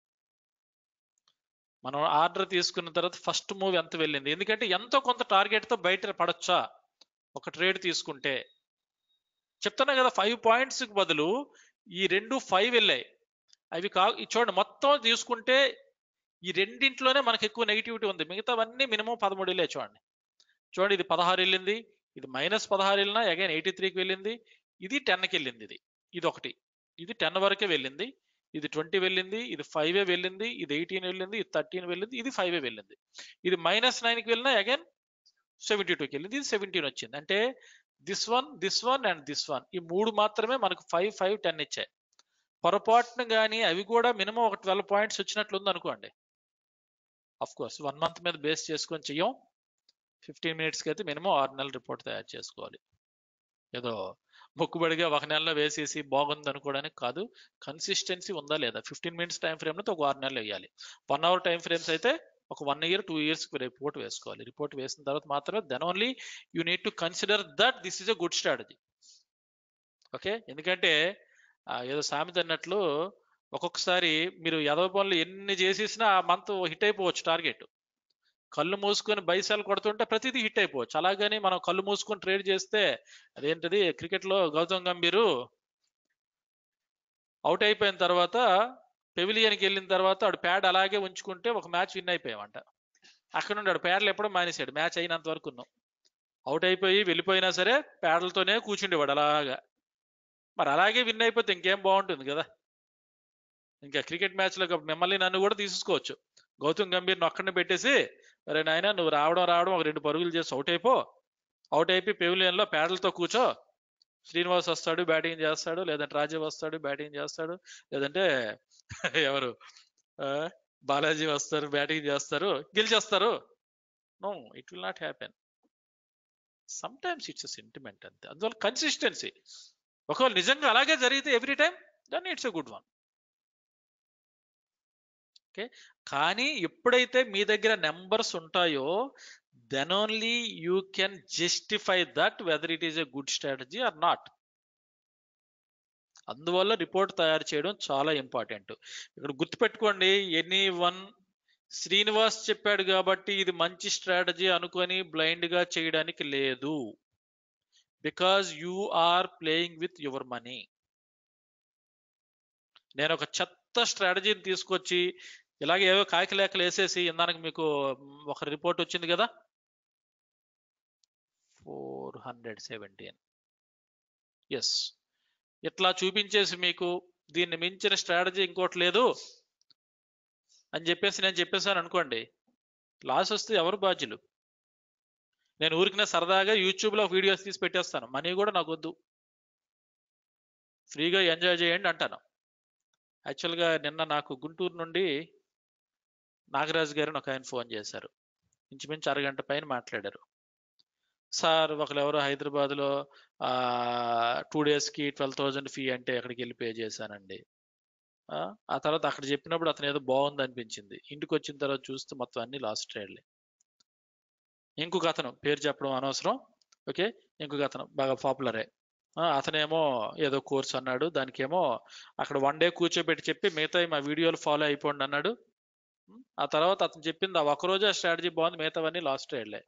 మనం ఆర్డర్ తీసుకున్న తర్వాత ఫస్ట్ మూవ్ ఎంత వెళ్ళింది ఎందుకంటే ఎంతో కొంత టార్గెట్ తో బయట పడొచ్చా ఒక ట్రేడ్ తీసుకుంటే చెప్తున్నా కదా ఫైవ్ పాయింట్స్ బదులు ఈ రెండు ఫైవ్ వెళ్ళాయి అవి కా ఈ చూడండి మొత్తం తీసుకుంటే ఈ రెండింట్లోనే మనకి ఎక్కువ నెగిటివిటీ ఉంది మిగతావన్నీ మినిమం పదమూడు వెళ్ళాయి చూడండి చూడండి ఇది పదహారు వెళ్ళింది ఇది మైనస్ పదహారు వెళ్ళినా అగైన్ ఎయిటీ త్రీకి వెళ్ళింది ఇది టెన్కి వెళ్ళింది ఇది ఇది ఒకటి ఇది టెన్ వరకే వెళ్ళింది ఇది ట్వంటీ వెళ్ళింది ఇది ఫైవ్ వెళ్ళింది ఇది ఎయిటీన్ వెళ్ళింది ఇది థర్టీన్ వెళ్ళింది ఇది ఫైవ్ వెళ్ళింది ఇది మైనస్ నైన్కి వెళ్ళినా అగైన్ సెవెంటీ టూకి వెళ్ళింది ఇది సెవెంటీన్ వచ్చింది అంటే this one this one and this one ఈ మూడు మాత్రమే మనకు ఫైవ్ ఫైవ్ టెన్ ఇచ్చాయి పొరపాటున కానీ అవి కూడా మినిమం ఒక ట్వెల్వ్ పాయింట్స్ వచ్చినట్లుంది అనుకోండి అఫ్ కోర్స్ వన్ మంత్ మీద బేస్ చేసుకొని చెయ్యం ఫిఫ్టీన్ మినిట్స్కి అయితే మినిమం ఆరు నెలల రిపోర్ట్ తయారు చేసుకోవాలి ఏదో మొక్కుబడిగా ఒక నెలలో వేసేసి బాగుంది అనుకోవడానికి కాదు కన్సిస్టెన్సీ ఉందా లేదా ఫిఫ్టీన్ మినిట్స్ టైం ఫ్రేమ్లో ఒక ఆరు నెలలు వేయాలి వన్ అవర్ టైం ఫ్రేమ్స్ అయితే ఒక వన్ ఇయర్ టూ ఇయర్స్కి రిపోర్ట్ వేసుకోవాలి రిపోర్ట్ వేసిన తర్వాత మాత్రమే then only you need to consider that this is a good strategy okay ఎందుకంటే ఆ, ఏదో సామెత అన్నట్లు ఒక్కొక్కసారి మీరు ఎదవ పనులు ఎన్ని చేసేసినా ఆ మంత్ హిట్ అయిపోవచ్చు టార్గెట్ కళ్ళు మూసుకొని బైసాలు కొడుతుంటే ప్రతిదీ హిట్ అయిపోవచ్చు అలాగని మనం కళ్ళు మూసుకొని ట్రేడ్ చేస్తే అదేంటిది క్రికెట్ లో గౌతమ్ గంభీరు అవుట్ అయిపోయిన తర్వాత పెవిలియన్కి వెళ్ళిన తర్వాత ఆడు ప్యాడ్ అలాగే ఉంచుకుంటే ఒక మ్యాచ్ విన్ అయిపోయామంట అక్కడ నుండి ఆడు ప్యాడ్లు ఎప్పుడో మానేశాడు మ్యాచ్ అయినంత వరకు ఉన్నాం అవుట్ అయిపోయి వెళ్ళిపోయినా సరే ప్యాడ్లతోనే కూర్చుండేవాడు అలాగా మరి అలాగే విన్ అయిపోతే ఇంకేం బాగుంటుంది కదా ఇంకా క్రికెట్ మ్యాచ్లో మిమ్మల్ని నన్ను కూడా తీసుకోవచ్చు గౌతమ్ గంభీర్ని ఒక్కడిని పెట్టేసి అరే నాయన నువ్వు రావడం రావడం ఒక రెండు పరుగులు చేసి అవుట్ అయిపో అవుట్ అయిపోయి పెవిలియన్లో ప్యాడలతో కూర్చో శ్రీనివాస్ వస్తాడు బ్యాటింగ్ చేస్తాడు లేదంటే రాజీవ్ వస్తాడు బ్యాటింగ్ చేస్తాడు లేదంటే ఎవరు ఆ, బాలాజీ వస్తారు బ్యాటింగ్ చేస్తారు గెలిచేస్తారు no it will not happen sometimes it's sentiment అంతే అందువల్ల కన్సిస్టెన్సీ ఒకవేళ నిజంగా అలాగే జరిగితే every time then it's a good one okay కానీ ఎప్పుడైతే మీ దగ్గర నెంబర్స్ ఉంటాయో then only you can justify that whether it is a good strategy or not అందువల్ల రిపోర్ట్ తయారు చేయడం చాలా ఇంపార్టెంట్ ఇక్కడ గుర్తుపెట్టుకోండి ఎనీ వన్ శ్రీనివాస్ చెప్పాడు కాబట్టి ఇది మంచి స్ట్రాటజీ అనుకొని blind గా చేయడానికి లేదు because you are playing with your money నేను ఒక చెత్త స్ట్రాటజీని తీసుకొచ్చి ఇలాగే ఏవో కాకిలేకలు వేసేసి ఇందానికి మీకు మ్, ఒక రిపోర్ట్ వచ్చింది కదా ఫోర్ హండ్రెడ్ సెవెంటీన్ ఎస్ ఇట్లా చూపించేసి మీకు దీన్ని మించిన స్ట్రాటజీ ఇంకోటి లేదు అని చెప్పేసి నేను చెప్పేసాను అనుకోండి లాస్ వస్తే ఎవరు బాధ్యులు నేను ఊరికినే సరదాగా యూట్యూబ్లో వీడియోస్ తీసి పెట్టేస్తాను మనీ కూడా నాకు వద్దు ఫ్రీగా ఎంజాయ్ చేయండి అంటాను యాక్చువల్గా నిన్న నాకు గుంటూరు నుండి నాగరాజు గారిని ఒక ఆయన ఫోన్ చేశారు ఇంచుమించు అరగంట పైన మాట్లాడారు సార్ ఒకరు ఎవరో హైదరాబాద్లో టూ డేస్కి ట్వెల్వ్ థౌజండ్ ఫీ అంటే అక్కడికి వెళ్ళి పే చేశానండి ఆ, ఆ తర్వాత అక్కడ చెప్పినప్పుడు అతను ఏదో బాగుంది అనిపించింది ఇంటికి వచ్చిన తర్వాత చూస్తే మొత్తం అన్ని లాస్ట్ ట్రేడ్లే ఇంకొక అతను పేరు చెప్పడం అనవసరం ఓకే ఇంకొక అతను బాగా పాపులరే ఆ, అతనేమో ఏదో కోర్స్ అన్నాడు దానికేమో అక్కడ వన్ డే కూర్చోబెట్టి చెప్పి మిగతా మా వీడియోలు ఫాలో అయిపోండి అన్నాడు ఉం, ఆ తర్వాత అతను చెప్పింది ఆ ఒక రోజు స్ట్రాటజీ బాగుంది మిగతావన్నీ లాస్ట్ ట్రేడ్లే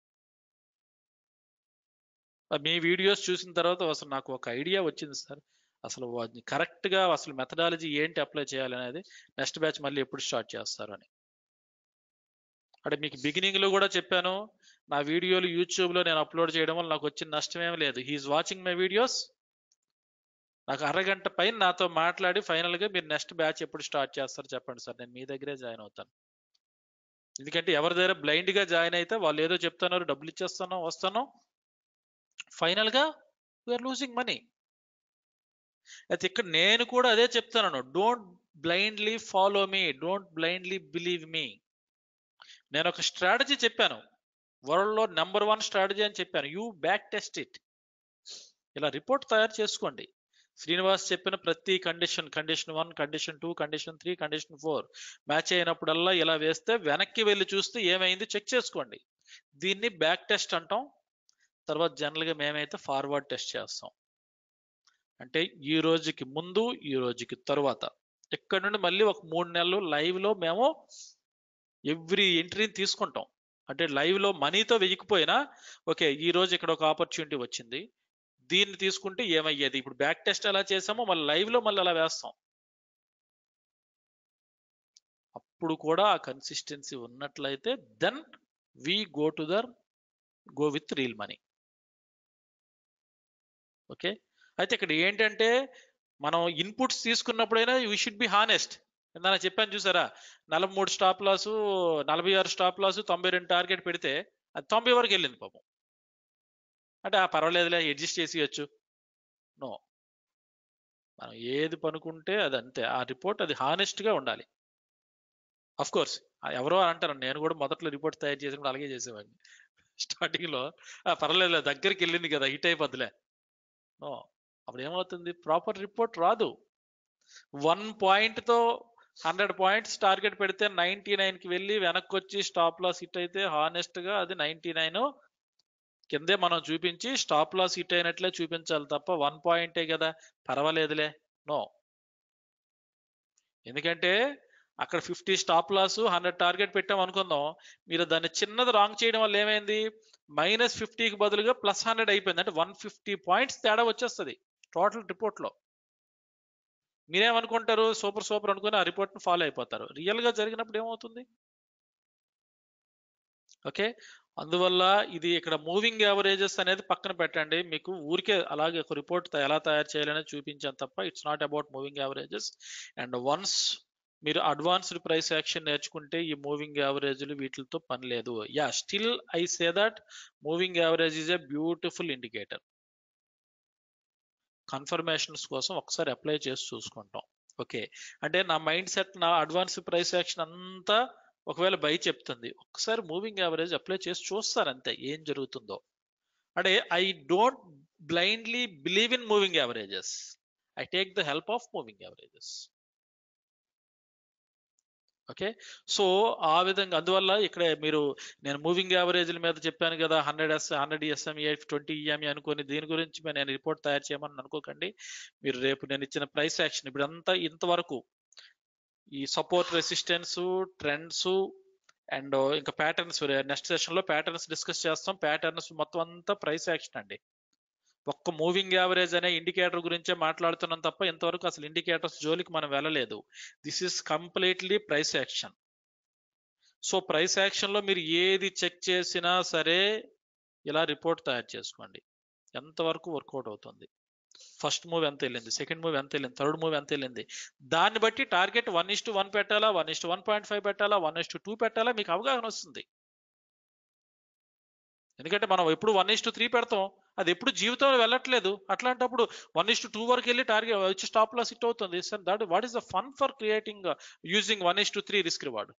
మీ వీడియోస్ చూసిన తర్వాత అసలు నాకు ఒక ఐడియా వచ్చింది సార్ అసలు వాటిని correct గా అసలు మెథడాలజీ ఏంటి అప్లై చేయాలి అనేది నెక్స్ట్ బ్యాచ్ మళ్ళీ ఎప్పుడు స్టార్ట్ చేస్తారు అని అంటే మీకు బిగినింగ్ లో కూడా చెప్పాను నా వీడియోలు యూట్యూబ్ లో నేను అప్లోడ్ చేయడం వల్ల నాకు వచ్చిన నష్టం ఏం లేదు హీఈస్ వాచింగ్ మై వీడియోస్ నాకు అరగంట పైన నాతో మాట్లాడి final గా మీరు నెక్స్ట్ బ్యాచ్ ఎప్పుడు స్టార్ట్ చేస్తారు చెప్పండి సార్ నేను మీ దగ్గరే జాయిన్ అవుతాను ఎందుకంటే ఎవరి దగ్గర blind గా జాయిన్ అయితే వాళ్ళు ఏదో చెప్తున్నారు డబ్బులు ఇచ్చేస్తాను వస్తాను ఫైనల్ గా వీఆర్ లూజింగ్ మనీ అయితే ఇక్కడ నేను కూడా అదే చెప్తున్నాను డోంట్ బ్లైండ్లీ ఫాలో మీ డోంట్ బ్లైండ్లీ బిలీవ్ మీ నేను ఒక స్ట్రాటజీ చెప్పాను వరల్డ్ లో నెంబర్ వన్ స్ట్రాటజీ అని చెప్పాను యూ బ్యాక్ టెస్ట్ ఇట్ ఇలా రిపోర్ట్ తయారు చేసుకోండి శ్రీనివాస్ చెప్పిన ప్రతి condition condition one condition two condition three condition four match అయినప్పుడల్లా ఇలా వేస్తే వెనక్కి వెళ్ళి చూస్తే ఏమైంది చెక్ చేసుకోండి దీన్ని బ్యాక్ టెస్ట్ అంటాం తర్వాత జనరల్గా మేమైతే ఫార్వర్డ్ టెస్ట్ చేస్తాం అంటే ఈ రోజుకి ముందు ఈ రోజుకి తరువాత ఇక్కడ నుండి మళ్ళీ ఒక మూడు నెలలు live లో మేము ఎవ్రీ ఎంట్రీని తీసుకుంటాం అంటే live లో మనీతో వెయ్యకపోయినా ఓకే ఈ రోజు ఇక్కడ ఒక ఆపర్చునిటీ వచ్చింది దీన్ని తీసుకుంటే ఏమయ్యేది ఇప్పుడు బ్యాక్ టెస్ట్ ఎలా చేసామో మళ్ళీ live లో మళ్ళీ అలా వేస్తాం అప్పుడు కూడా ఆ కన్సిస్టెన్సీ ఉన్నట్లయితే then we go to there go with real money okay అయితే ఇక్కడ ఏంటంటే మనం ఇన్పుట్స్ తీసుకున్నప్పుడైనా యూ షుడ్ బి హానెస్ట్ ఇందాక చెప్పాను చూసారా నలభై మూడు స్టాప్ లాస్ నలభై ఆరు స్టాప్ లాస్ తొంభై రెండు టార్గెట్ పెడితే అది తొంభై వరకు వెళ్ళింది పాపం అంటే ఆ పర్వాలేదులే అడ్జస్ట్ చేసేయచ్చు నో మనం ఏది పనుకుంటే అది అంతే ఆ రిపోర్ట్ అది హానెస్ట్ గా ఉండాలి అఫ్ కోర్స్ ఎవరో అంటారు నేను కూడా మొదట్లో రిపోర్ట్ తయారు చేసినప్పుడు అలాగే చేసేవాడిని స్టార్టింగ్ లో "ఆ, పర్వాలేదు దగ్గరికి వెళ్ళింది కదా హిట్ అయిపోద్దిలే నో అప్పుడు ఏమవుతుంది ప్రాపర్ రిపోర్ట్ రాదు వన్ పాయింట్ తో హండ్రెడ్ పాయింట్స్ టార్గెట్ పెడితే నైన్టీ నైన్ కి వెళ్ళి వెనక్కి వచ్చి స్టాప్ లాస్ హిట్ అయితే హానెస్ట్ గా అది నైన్టీ నైన్ కిందే మనం చూపించి స్టాప్ లాస్ హిట్ అయినట్లే చూపించాలి తప్ప వన్ పాయింటే కదా పర్వాలేదులే నో ఎందుకంటే అక్కడ fifty stop loss hundred target పెట్టాం అనుకుందాం మీరు దాన్ని చిన్నది రాంగ్ చేయడం వల్ల ఏమైంది మైనస్ ఫిఫ్టీకి బదులుగా ప్లస్ హండ్రెడ్ అయిపోయింది అంటే వన్ ఫిఫ్టీ పాయింట్స్ తేడా వచ్చేస్తుంది టోటల్ రిపోర్ట్ లో మీరేమనుకుంటారు సూపర్ సూపర్ అనుకుని ఆ రిపోర్ట్ ని ఫాలో అయిపోతారు రియల్ గా జరిగినప్పుడు ఏమవుతుంది ఓకే అందువల్ల ఇది ఇక్కడ మూవింగ్ యావరేజెస్ అనేది పక్కన పెట్టండి మీకు ఊరికే అలాగే ఒక రిపోర్ట్ ఎలా తయారు చేయాలని చూపించాను తప్ప it's not about moving averages and once మీరు అడ్వాన్స్డ్ ప్రైస్ యాక్షన్ నేర్చుకుంటే ఈ మూవింగ్ యావరేజ్లు వీటితో పని లేదు yeah still I say that moving average is a beautiful indicator confirmations కోసం ఒకసారి అప్లై చేసి చూసుకుంటాం ఓకే అంటే నా మైండ్ సెట్ నా అడ్వాన్స్ ప్రైస్ యాక్షన్ అంతా ఒకవేళ బై చెప్తుంది ఒకసారి మూవింగ్ యావరేజ్ అప్లై చేసి చూస్తారు అంతే ఏం జరుగుతుందో అంటే I don't blindly believe in moving averages I take the help of moving averages okay so ఆ విధంగా అందువల్ల ఇక్కడ మీరు నేను మూవింగ్ యావరేజ్ల మీద చెప్పాను కదా hundred S hundred SMA twenty EMA అనుకొని దీని గురించి నేను రిపోర్ట్ తయారు చేయమని అనుకోకండి మీరు రేపు నేను ఇచ్చిన ప్రైస్ యాక్షన్ ఇప్పుడు అంతా ఇంతవరకు ఈ సపోర్ట్ రెసిస్టెన్స్ ట్రెండ్స్ అండ్ ఇంకా ప్యాటర్న్స్ నెక్స్ట్ సెషన్ లో ప్యాటర్న్స్ డిస్కస్ చేస్తాం ప్యాటర్న్స్ మొత్తం అంతా ప్రైస్ యాక్షన్ అండి ఒక్క మూవింగ్ యావరేజ్ అనే ఇండికేటర్ గురించే మాట్లాడుతున్నాం తప్ప ఇంతవరకు అసలు ఇండికేటర్స్ జోలికి మనం వెళ్ళలేదు this is completely price action so price action లో మీరు ఏది చెక్ చేసినా సరే ఇలా రిపోర్ట్ తయారు చేసుకోండి ఎంతవరకు వర్కౌట్ అవుతుంది ఫస్ట్ మూవ్ ఎంత వెళ్ళింది సెకండ్ మూవ్ ఎంత వెళ్ళింది థర్డ్ మూవ్ ఎంత వెళ్ళింది దాన్ని బట్టి target one is to one పెట్టాలా one is to one point five పెట్టాలా వన్ ఇస్ టు టూ పెట్టాలా మీకు అవగాహన వస్తుంది ఎందుకంటే మనం ఎప్పుడు వన్ ఇస్ టు త్రీ పెడతాం అది ఎప్పుడు జీవితంలో వెళ్ళట్లేదు అట్లాంటప్పుడు వన్ ఇస్ టు టూ వరకు వెళ్ళి టార్గెట్ వచ్చి స్టాప్ లాస్ హిట్ అవుతుంది sir that what is the fun for creating using one is to three risk reward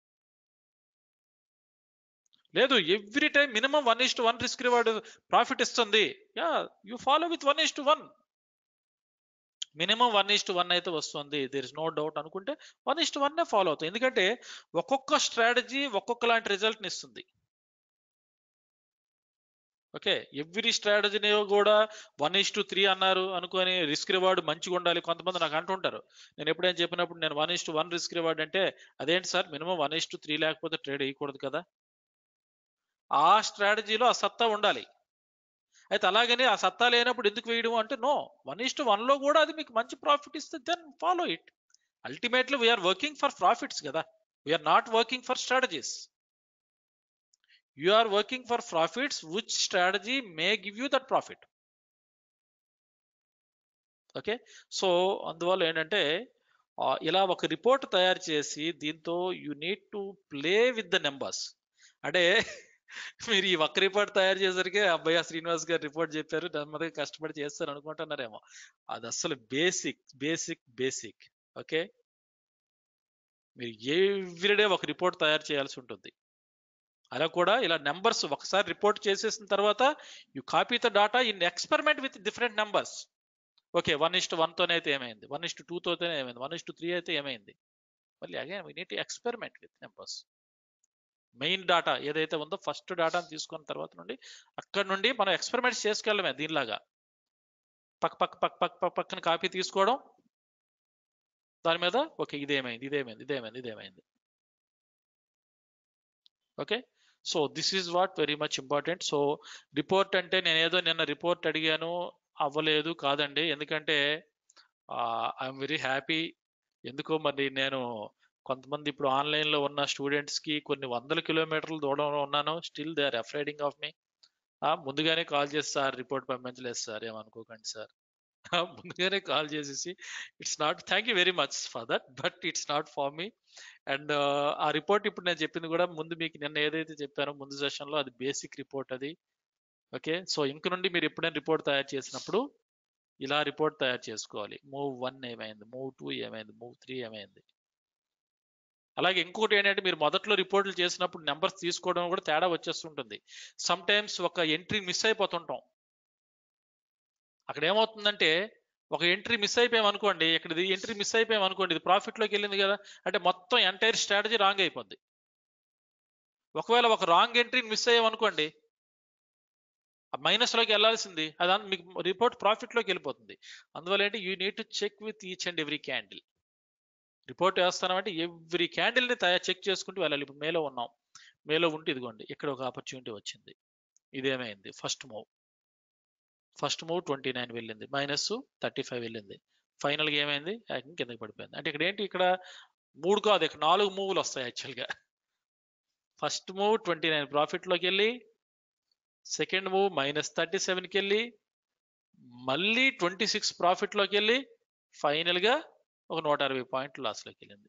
లేదు every time minimum one is to one risk reward profit ఇస్తుంది yeah you follow with one is to one minimum one is to one అయితే వస్తుంది there is no doubt అనుకుంటే one is to one follow అవుతుంది ఎందుకంటే ఒక్కొక్క strategy ఒక్కొక్క లాంటి రిజల్ట్ని ఇస్తుంది ఓకే ఎవ్రీ స్ట్రాటజీని కూడా వన్ ఇస్ టు త్రీ అన్నారు అనుకొని రిస్క్ రివార్డ్ మంచిగా ఉండాలి కొంతమంది నాకు అంటుంటారు నేను ఎప్పుడైనా చెప్పినప్పుడు నేను one is to one risk reward అంటే అదేంటి sir minimum one is to three లేకపోతే ట్రేడ్ వేయకూడదు కదా ఆ స్ట్రాటజీలో ఆ సత్తా ఉండాలి అయితే అలాగని ఆ సత్తా లేనప్పుడు ఎందుకు వేయడం అంటే నో వన్ ఇస్ టు లో కూడా అది మీకు మంచి ప్రాఫిట్ ఇస్తే then follow it ultimately we are working for profits కదా we are not working for strategies you are working for profits which strategy may give you that profit okay so అందువల్ల ఏంటంటే ఆ, ఇలా ఒక రిపోర్ట్ తయారు చేసి దీంతో you need to play with the numbers అంటే మీరు ఈ ఒక్క రిపోర్ట్ తయారు చేసరికి అబ్బాయి శ్రీనివాస్ గారు రిపోర్ట్ చెప్పారు నెమ్మదిగా కష్టపడి చేస్తారు అనుకుంటున్నారేమో అది అసలు బేసిక్ బేసిక్ బేసిక్ ఓకే మీరు ఎవ్రీడే ఒక రిపోర్ట్ తయారు చేయాల్సి ఉంటుంది అలా కూడా ఇలా నెంబర్స్ ఒకసారి రిపోర్ట్ చేసేసిన తర్వాత you copy the data in experiment with different numbers okay one is to తోనే అయితే ఏమైంది వన్ ఇస్ట్ తోనే ఏమైంది వన్ ఇస్ట్ త్రీ అయితే ఏమైంది మళ్ళీ again we need experiment with numbers main data ఏదైతే ఉందో ఫస్ట్ డాటాను తీసుకున్న తర్వాత నుండి అక్కడ నుండి మనం ఎక్స్పెరిమెంట్స్ చేసుకెళ్ళమే దీనిలాగా పక్క పక్క పక్క పక్క పక్క పక్కన కాపీ తీసుకోవడం దాని మీద ఓకే ఇదేమైంది ఇదేమైంది ఇదేమైంది ఇదేమైంది okay so this is what very much important so report అంటే నేను ఏదో నిన్న రిపోర్ట్ అడిగాను అవ్వలేదు కాదండి ఎందుకంటే ఐఎమ్ వెరీ హ్యాపీ ఎందుకో మరి నేను కొంతమంది ఇప్పుడు ఆన్లైన్ లో ఉన్న స్టూడెంట్స్ కి కొన్ని వందల కిలోమీటర్ల దూరంలో ఉన్నాను still they are afraiding of me ముందుగానే కాల్ చేసి సార్ రిపోర్ట్ పంపించలేదు సార్ ఏమనుకోకండి సార్ ముందుగానే కాల్ చేసేసి it's not thank you very much for that but it's not for me and ah report ఇప్పుడు నేను చెప్పింది కూడా ముందు మీకు నిన్న ఏదైతే చెప్పానో ముందు సెషన్ లో అది బేసిక్ రిపోర్ట్ అది ఓకే సో ఇంక నుండి మీరు ఎప్పుడైనా రిపోర్ట్ తయారు చేసినప్పుడు ఇలా రిపోర్ట్ తయారు చేసుకోవాలి మూవ్ వన్ ఏమైంది మూవ్ టూ ఏమైంది మూవ్ త్రీ ఏమైంది అలాగే ఇంకోటి ఏంటంటే మీరు మొదట్లో రిపోర్ట్లు చేసినప్పుడు నెంబర్స్ తీసుకోవడం కూడా తేడా వచ్చేస్తుంటుంది సమ్ టైమ్స్ ఒక ఎంట్రీ మిస్ అయిపోతుంటాం అక్కడ ఏమవుతుందంటే ఒక ఎంట్రీ మిస్ అయిపోయాం అనుకోండి ఇక్కడ ఇది ఎంట్రీ మిస్ అయిపోయాం అనుకోండి ఇది ప్రాఫిట్ లోకి వెళ్ళింది కదా అంటే మొత్తం ఎంటైర్ స్ట్రాటజీ రాంగ్ అయిపోద్ది ఒకవేళ ఒక రాంగ్ ఎంట్రీ మిస్ అయ్యాం అనుకోండి మైనస్ లోకి వెళ్ళాల్సింది అది మీకు రిపోర్ట్ ప్రాఫిట్ లోకి వెళ్ళిపోతుంది అందువల్ల ఏంటి you need to check with each and every candle report వేస్తానంటే ఎవ్రీ క్యాండిల్ ని తయారు చెక్ చేసుకుంటూ వెళ్ళాలి ఇప్పుడు మేలో ఉన్నాం మేలో ఉంటే ఇదిగోండి ఇక్కడ ఒక ఆపర్చునిటీ వచ్చింది ఇదేమైంది first move first move twenty nine వెళ్ళింది మైనస్ థర్టీ ఫైవ్ వెళ్ళింది ఫైనల్ గా ఏమైంది ఏకంగా కిందకి పడిపోయింది అంటే ఇక్కడ ఏంటి ఇక్కడ మూడు కాదు ఇక్కడ నాలుగు మూవ్లు వస్తాయి యాక్చువల్గా first move twenty nine profit లోకి వెళ్ళి సెకండ్ మూవ్ మైనస్ థర్టీ సెవెన్కి వెళ్ళి మళ్ళీ ట్వంటీ సిక్స్ ప్రాఫిట్లోకి వెళ్ళి ఫైనల్గా ఒక నూట అరవై పాయింట్లు లాస్లోకి వెళ్ళింది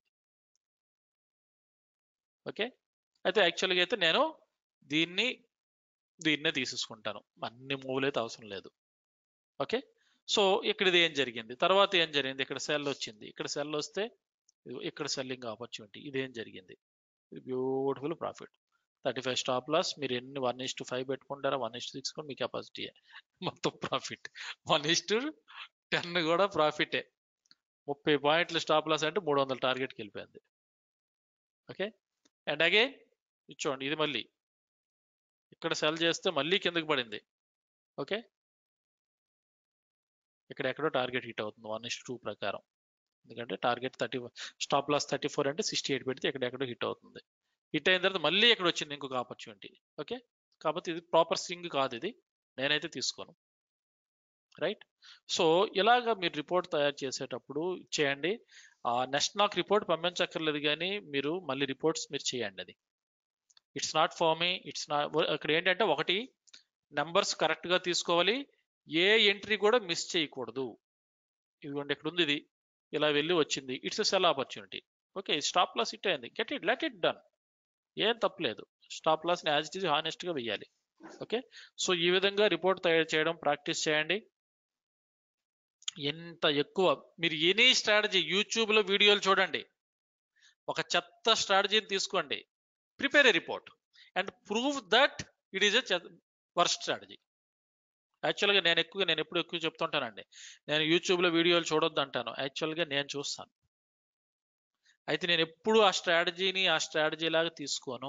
ఓకే అయితే యాక్చువల్గా అయితే నేను దీన్ని దీన్నే తీసేసుకుంటాను అన్ని మూవ్లు అయితే అవసరం లేదు ఓకే సో ఇక్కడ ఇది ఏం జరిగింది తర్వాత ఏం జరిగింది ఇక్కడ సెల్ వచ్చింది ఇక్కడ సెల్ వస్తే ఇక్కడ సెల్లింగ్ ఆపర్చునిటీ ఇదేం జరిగింది beautiful profit thirty five stop loss మీరు ఎన్ని వన్ ఇస్ టు ఫైవ్ పెట్టుకుంటారా వన్ ఇస్ సిక్స్ కూడా మీ కెపాసిటీ మొత్తం profit one is to ten కూడా ప్రాఫిటే ముప్పై పాయింట్ల స్టాప్ లాస్ అంటే మూడు వందల టార్గెట్కి వెళ్ళిపోయింది ఓకే అండ్ అగైన్ ఇచ్చోండి ఇది మళ్ళీ ఇక్కడ సెల్ చేస్తే మళ్ళీ కిందకి పడింది ఓకే ఇక్కడ ఎక్కడో టార్గెట్ హిట్ అవుతుంది వన్ ఇస్ టూ ప్రకారం ఎందుకంటే target thirty stop loss thirty four అంటే సిక్స్టీ ఎయిట్ పెడితే ఇక్కడ ఎక్కడో హిట్ అవుతుంది హిట్ అయిన తర్వాత మళ్ళీ ఇక్కడ వచ్చింది ఇంకొక ఆపర్చునిటీ ఓకే కాబట్టి ఇది ప్రాపర్ స్వింగ్ కాదు ఇది నేనైతే తీసుకోను రైట్ సో ఇలాగా మీరు రిపోర్ట్ తయారు చేసేటప్పుడు చేయండి నెక్స్ట్ నాకు రిపోర్ట్ పంపించక్కర్లేదు కానీ మీరు మళ్ళీ రిపోర్ట్స్ మీరు చేయండి అది it's not for me it's not ఇక్కడ ఏంటంటే ఒకటి నెంబర్స్ కరెక్ట్గా తీసుకోవాలి ఏ ఎంట్రీ కూడా మిస్ చేయకూడదు ఇదిగోండి ఇక్కడ ఉంది ఇది ఇలా వెళ్ళి వచ్చింది it's sell opportunity okay stop loss it అయింది get it let it done ఏం తప్పలేదు స్టాప్ లాస్ని యాజ్ ఇట్ ఈజ్ హానెస్ట్గా వెయ్యాలి ఓకే సో ఈ విధంగా రిపోర్ట్ తయారు చేయడం ప్రాక్టీస్ చేయండి ఎంత ఎక్కువ మీరు ఎనీ స్ట్రాటజీ యూట్యూబ్లో వీడియోలు చూడండి ఒక చెత్త స్ట్రాటజీని తీసుకోండి prepare a report and prove that it is a worst strategy యాక్చువల్గా నేను ఎక్కువ నేను ఎప్పుడు ఎక్కువ చెప్తుంటానండి నేను యూట్యూబ్లో వీడియోలు చూడొద్దు అంటాను యాక్చువల్గా నేను చూస్తాను అయితే నేను ఎప్పుడు ఆ స్ట్రాటజీని ఆ స్ట్రాటజీ లాగా తీసుకోను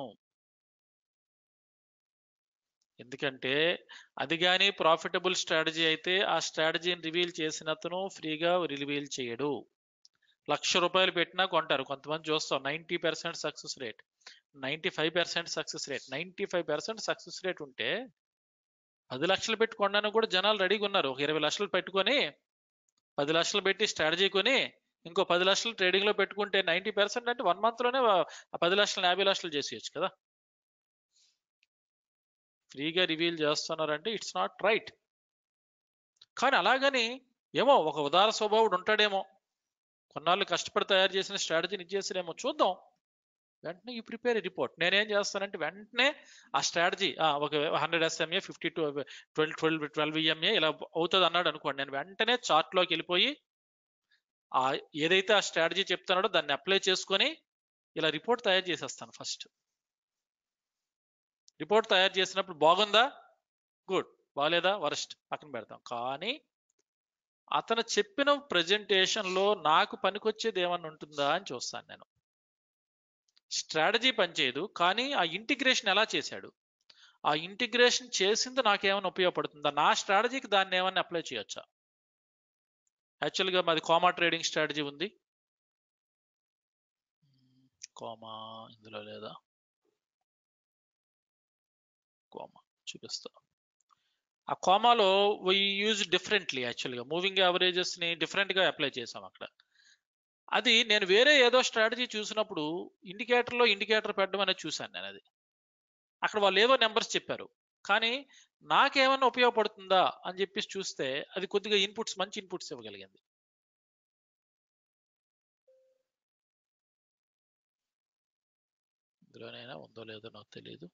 ఎందుకంటే అది కానీ ప్రాఫిటబుల్ స్ట్రాటజీ అయితే ఆ స్ట్రాటజీని రివీల్ చేసిన అతను ఫ్రీగా రివీల్ చేయడు లక్ష రూపాయలు పెట్టినా కొంటారు కొంతమంది చూస్తాం ninety percent success rate ninety five percent success rate ninety five percent success rate ఉంటే పది లక్షలు పెట్టుకోండి కూడా జనాలు రెడీగా ఉన్నారు ఒక ఇరవై లక్షలు పెట్టుకొని పది లక్షలు పెట్టి స్ట్రాటజీ కొని ఇంకో పది లక్షలు ట్రేడింగ్ లో పెట్టుకుంటే నైంటీ పర్సెంట్ అంటే వన్ మంత్ లోనే ఆ పది లక్షలు యాభై లక్షలు చేసేయచ్చు కదా ఫ్రీగా రివీల్ చేస్తున్నారంటే ఇట్స్ నాట్ రైట్ కానీ అలాగని ఏమో ఒక ఉదార స్వభావుడు ఉంటాడేమో కొన్నాళ్ళు కష్టపడి తయారు చేసిన స్ట్రాటజీని ఇచ్చేసారేమో చూద్దాం వెంటనే యూ ప్రిపేర్ రిపోర్ట్ నేనేం చేస్తానంటే వెంటనే ఆ స్ట్రాటజీ ఒక hundred SMA fifty two twelve twelve twelve EMA ఇలా అవుతుంది అన్నాడు అనుకోండి నేను వెంటనే చార్ట్లోకి వెళ్ళిపోయి ఆ ఏదైతే ఆ స్ట్రాటజీ చెప్తున్నాడో దాన్ని అప్లై చేసుకొని ఇలా రిపోర్ట్ తయారు చేసేస్తాను ఫస్ట్ రిపోర్ట్ తయారు చేసినప్పుడు బాగుందా గుడ్ బాగాలేదా వరస్ట్ పక్కన పెడతాం కానీ అతను చెప్పిన presentation లో నాకు పనికొచ్చేది ఏమన్నా ఉంటుందా అని చూస్తాను నేను స్ట్రాటజీ పనిచేయదు కానీ ఆ ఇంటిగ్రేషన్ ఎలా చేశాడు ఆ ఇంటిగ్రేషన్ చేసింది నాకేమైనా ఉపయోగపడుతుందా నా స్ట్రాటజీకి దాన్ని ఏమైనా అప్లై చేయొచ్చా యాక్చువల్గా మాది కామా ట్రేడింగ్ స్ట్రాటజీ ఉంది కామా ఇందులో లేదా కామా చూపిస్తా ఆ కామాలో వీ యూజ్ డిఫరెంట్లీ యాక్చువల్గా మూవింగ్ యావరేజెస్ని డిఫరెంట్గా అప్లై చేసాం అక్కడ అది నేను వేరే ఏదో స్ట్రాటజీ చూసినప్పుడు ఇండికేటర్లో ఇండికేటర్ పెట్టడం అనేది చూశాను నేను అది అక్కడ వాళ్ళు ఏవో నెంబర్స్ చెప్పారు కానీ నాకేమన్నా ఉపయోగపడుతుందా అని చెప్పేసి చూస్తే అది కొద్దిగా ఇన్పుట్స్ మంచి ఇన్పుట్స్ ఇవ్వగలిగింది ఇందులోనైనా ఉందో లేదో నాకు తెలియదు